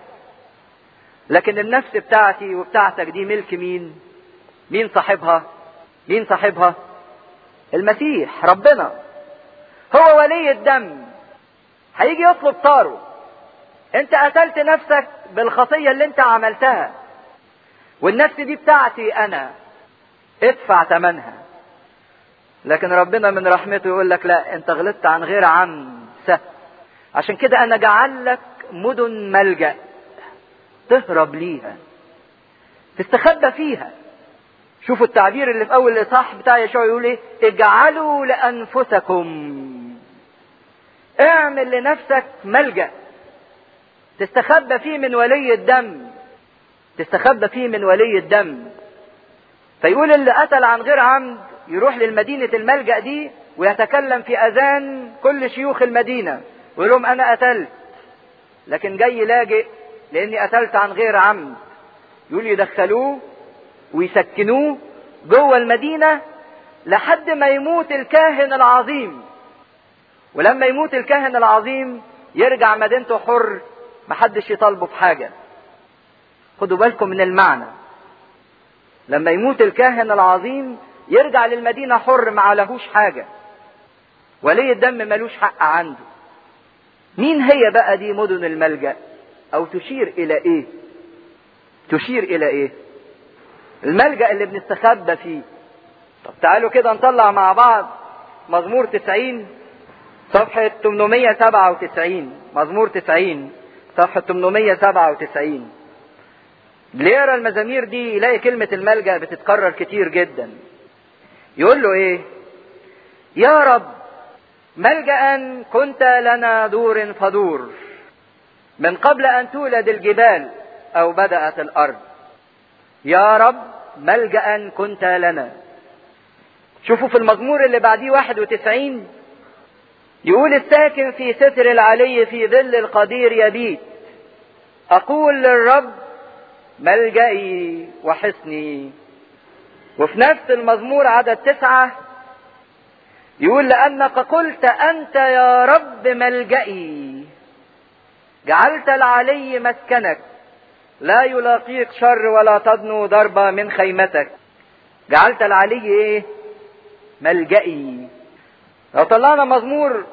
لكن النفس بتاعتي وبتاعتك دي ملك مين مين صاحبها مين صاحبها المسيح ربنا هو ولي الدم هيجي يطلب طاره انت قتلت نفسك بالخطية اللي انت عملتها والنفس دي بتاعتي انا ادفع ثمنها لكن ربنا من رحمته يقول لك لا انت غلطت عن غير عمد سهل عشان كده انا جعل لك مدن ملجأ تهرب ليها تستخبى فيها شوفوا التعبير اللي في اول الاصحاح بتاع يشوع يقول ايه اجعلوا لانفسكم اعمل لنفسك ملجأ تستخبى فيه من ولي الدم تستخبى فيه من ولي الدم فيقول اللي قتل عن غير عمد يروح للمدينة الملجأ دي ويتكلم في أذان كل شيوخ المدينة ويقول لهم أنا قتلت لكن جاي لاجئ لأني قتلت عن غير عمد يقول يدخلوه ويسكنوه جوه المدينة لحد ما يموت الكاهن العظيم ولما يموت الكاهن العظيم يرجع مدينته حر محدش يطالبه بحاجة خدوا بالكم من المعنى لما يموت الكاهن العظيم يرجع للمدينة حر ما عليهوش حاجة ولي الدم ملوش حق عنده مين هي بقى دي مدن الملجأ او تشير الى ايه تشير الى ايه الملجأ اللي بنستخبى فيه طب تعالوا كده نطلع مع بعض مزمور 90 صفحة 897 مزمور 90 صفحة 897 اللي يقرا المزامير دي يلاقي كلمة الملجأ بتتكرر كتير جدا يقول له ايه يا رب ملجأ كنت لنا دور فدور من قبل ان تولد الجبال او بدأت الارض يا رب ملجأ كنت لنا شوفوا في المزمور اللي بعديه 91 يقول الساكن في ستر العلي في ظل القدير يبيت اقول للرب ملجئي وحصني وفي نفس المزمور عدد تسعة يقول لأنك قلت أنت يا رب ملجئي جعلت العلي مسكنك لا يلاقيك شر ولا تدنو ضربة من خيمتك جعلت العلي ايه ملجئي لو طلعنا مزمور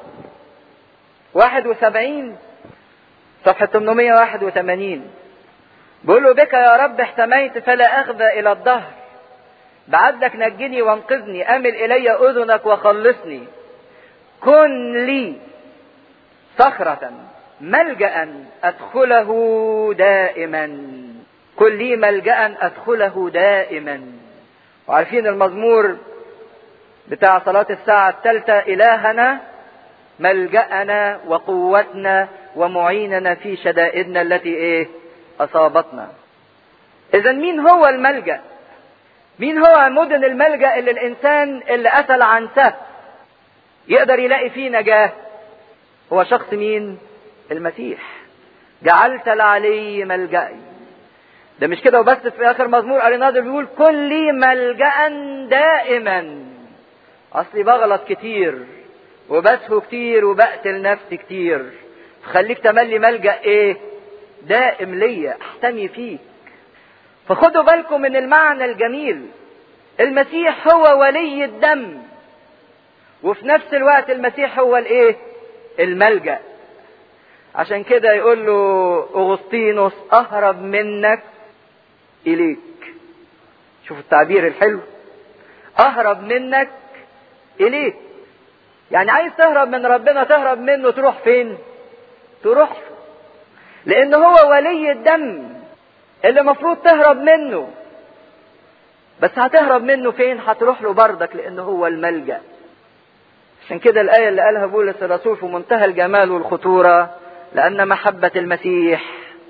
71 صفحة 881 بيقول له بك يا رب احتميت فلا أخذ إلى الظهر بعدك نجني وانقذني أمل إلي أذنك وخلصني كن لي صخرة ملجأ أدخله دائما كن لي ملجأ أدخله دائما وعارفين المزمور بتاع صلاة الساعة الثالثة إلهنا ملجأنا وقوتنا ومعيننا في شدائدنا التي ايه أصابتنا إذا مين هو الملجأ مين هو مدن الملجأ اللي الإنسان اللي قتل عن سهل يقدر يلاقي فيه نجاة هو شخص مين المسيح جعلت العلي ملجأي ده مش كده وبس في آخر مزمور قريناه بيقول كن لي ملجأ دائما أصلي بغلط كتير وبسهو كتير وبقتل نفسي كتير خليك تملي ملجأ ايه دائم ليا احتمي فيك فخدوا بالكم من المعنى الجميل المسيح هو ولي الدم وفي نفس الوقت المسيح هو الايه الملجأ عشان كده يقول له اغسطينوس اهرب منك اليك شوف التعبير الحلو اهرب منك اليك يعني عايز تهرب من ربنا تهرب منه تروح فين تروح لان هو ولي الدم اللي المفروض تهرب منه بس هتهرب منه فين هتروح له بردك لان هو الملجأ عشان كده الآية اللي قالها بولس الرسول في منتهى الجمال والخطورة لأن محبة المسيح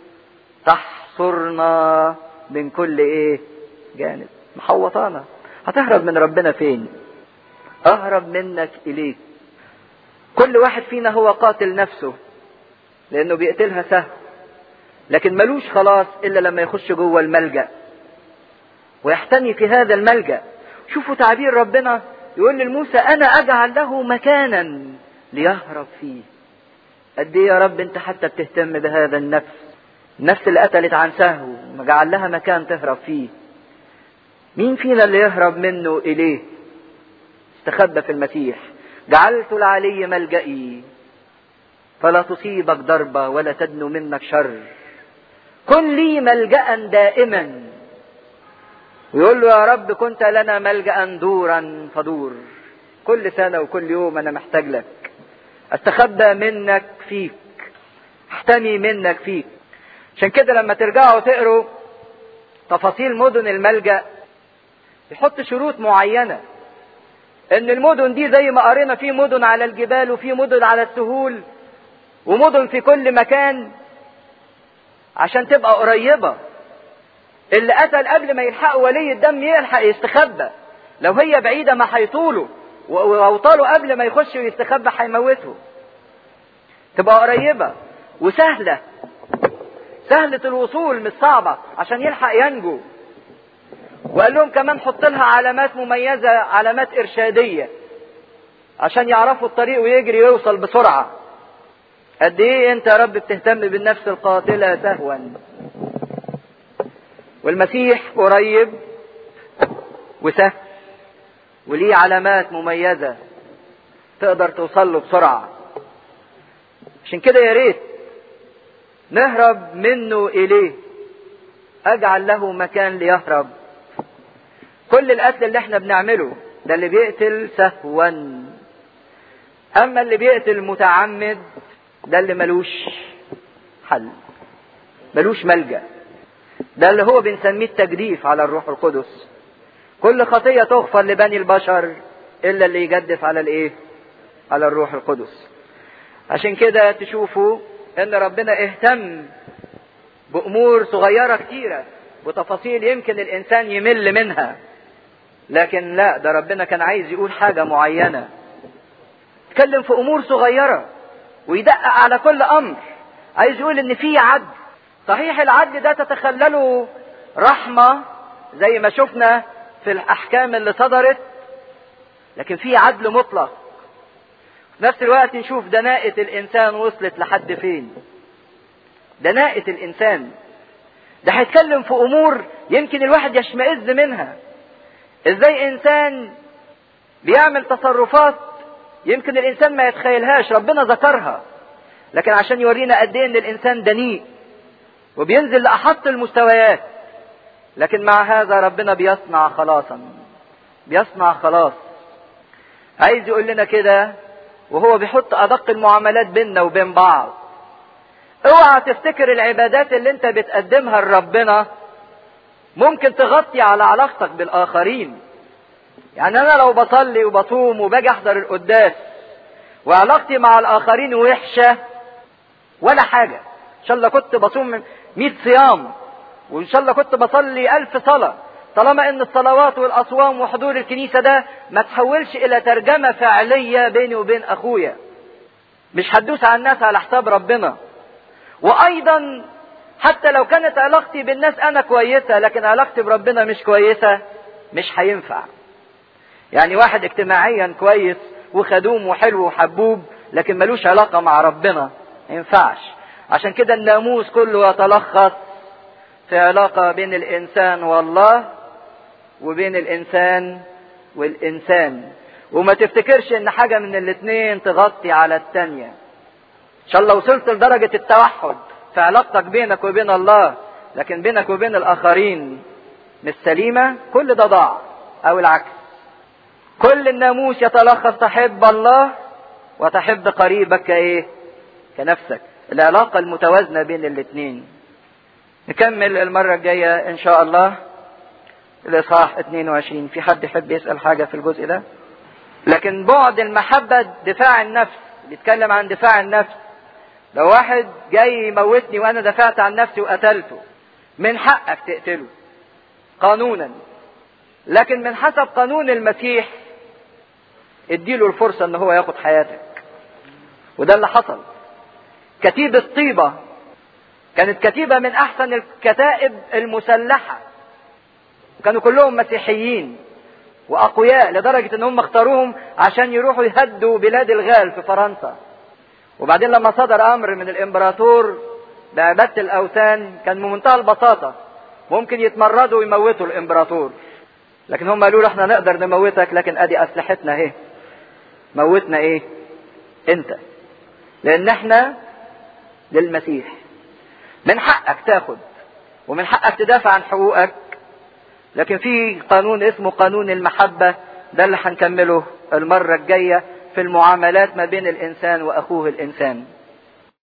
تحصرنا من كل إيه جانب محوطانا هتهرب من ربنا فين أهرب منك إليك كل واحد فينا هو قاتل نفسه لأنه بيقتلها سهل لكن ملوش خلاص إلا لما يخش جوه الملجأ ويحتمي في هذا الملجأ شوفوا تعبير ربنا يقول لموسى أنا أجعل له مكانا ليهرب فيه قد إيه يا رب أنت حتى بتهتم بهذا النفس النفس اللي قتلت عن سهو ما جعل لها مكان تهرب فيه مين فينا اللي يهرب منه إليه استخبى في المسيح جعلت العلي ملجئي فلا تصيبك ضربة ولا تدنو منك شر كن لي ملجأ دائما ويقول له يا رب كنت لنا ملجأ دورا فدور كل سنة وكل يوم أنا محتاج لك استخبى منك فيك احتمي منك فيك عشان كده لما ترجعوا تقروا تفاصيل مدن الملجأ يحط شروط معينة ان المدن دي زي ما قرينا في مدن على الجبال وفي مدن على السهول ومدن في كل مكان عشان تبقى قريبة اللي قتل قبل ما يلحقوا ولي الدم يلحق يستخبى لو هي بعيدة ما هيطولوا واوطاله قبل ما يخش ويستخبى هيموته تبقى قريبة وسهلة سهلة الوصول مش صعبة عشان يلحق ينجو وقال لهم كمان حط لها علامات مميزة علامات إرشادية عشان يعرفوا الطريق ويجري ويوصل بسرعة قد ايه انت يا رب بتهتم بالنفس القاتلة سهوا والمسيح قريب وسهل وليه علامات مميزة تقدر توصل له بسرعة عشان كده يا ريت نهرب منه إليه أجعل له مكان ليهرب كل القتل اللي احنا بنعمله ده اللي بيقتل سهوا أما اللي بيقتل متعمد ده اللي ملوش حل ملوش ملجأ ده اللي هو بنسميه التجديف على الروح القدس كل خطية تغفر لبني البشر إلا اللي يجدف على الإيه؟ على الروح القدس عشان كده تشوفوا إن ربنا اهتم بأمور صغيرة كتيرة وتفاصيل يمكن الإنسان يمل منها لكن لا ده ربنا كان عايز يقول حاجة معينة يتكلم في أمور صغيرة ويدقق على كل أمر عايز يقول إن في عدل صحيح العدل ده تتخلله رحمة زي ما شفنا في الأحكام اللي صدرت لكن في عدل مطلق في نفس الوقت نشوف دناءة الإنسان وصلت لحد فين دناءة الإنسان ده هيتكلم في أمور يمكن الواحد يشمئز منها إزاي إنسان بيعمل تصرفات يمكن الإنسان ما يتخيلهاش ربنا ذكرها لكن عشان يورينا قد إيه إن الإنسان دنيء وبينزل لأحط المستويات لكن مع هذا ربنا بيصنع خلاصا بيصنع خلاص عايز يقول لنا كده وهو بيحط ادق المعاملات بيننا وبين بعض اوعى تفتكر العبادات اللي انت بتقدمها لربنا ممكن تغطي على علاقتك بالاخرين يعني انا لو بصلي وبصوم وباجي احضر القداس وعلاقتي مع الاخرين وحشه ولا حاجه ان شاء الله كنت بصوم 100 صيام وان شاء الله كنت بصلي ألف صلاه طالما ان الصلوات والاصوام وحضور الكنيسه ده ما تحولش الى ترجمه فعليه بيني وبين اخويا مش هتدوس على الناس على حساب ربنا وايضا حتى لو كانت علاقتي بالناس انا كويسه لكن علاقتي بربنا مش كويسه مش هينفع يعني واحد اجتماعيا كويس وخدوم وحلو وحبوب لكن ملوش علاقه مع ربنا ما ينفعش عشان كده الناموس كله يتلخص في علاقه بين الانسان والله وبين الانسان والانسان وما تفتكرش ان حاجه من الاتنين تغطي على التانيه ان شاء الله وصلت لدرجه التوحد في علاقتك بينك وبين الله لكن بينك وبين الاخرين مش سليمه كل ده ضاع او العكس كل الناموس يتلخص تحب الله وتحب قريبك كايه كنفسك العلاقه المتوازنه بين الاتنين نكمل المره الجايه ان شاء الله الإصحاح 22 في حد يحب يسأل حاجة في الجزء ده لكن بعد المحبة دفاع النفس بيتكلم عن دفاع النفس لو واحد جاي يموتني وأنا دفعت عن نفسي وقتلته من حقك تقتله قانونا لكن من حسب قانون المسيح اديله الفرصة ان هو ياخد حياتك وده اللي حصل كتيبة طيبة كانت كتيبة من احسن الكتائب المسلحة وكانوا كلهم مسيحيين واقوياء لدرجه ان هم اختاروهم عشان يروحوا يهدوا بلاد الغال في فرنسا وبعدين لما صدر امر من الامبراطور بعباده الاوثان كان بمنتهى البساطه ممكن يتمردوا ويموتوا الامبراطور لكن هم قالوا له احنا نقدر نموتك لكن ادي اسلحتنا اهي موتنا ايه انت لان احنا للمسيح من حقك تاخد ومن حقك تدافع عن حقوقك لكن في قانون اسمه قانون المحبة ده اللي هنكمله المرة الجاية في المعاملات ما بين الإنسان وأخوه الإنسان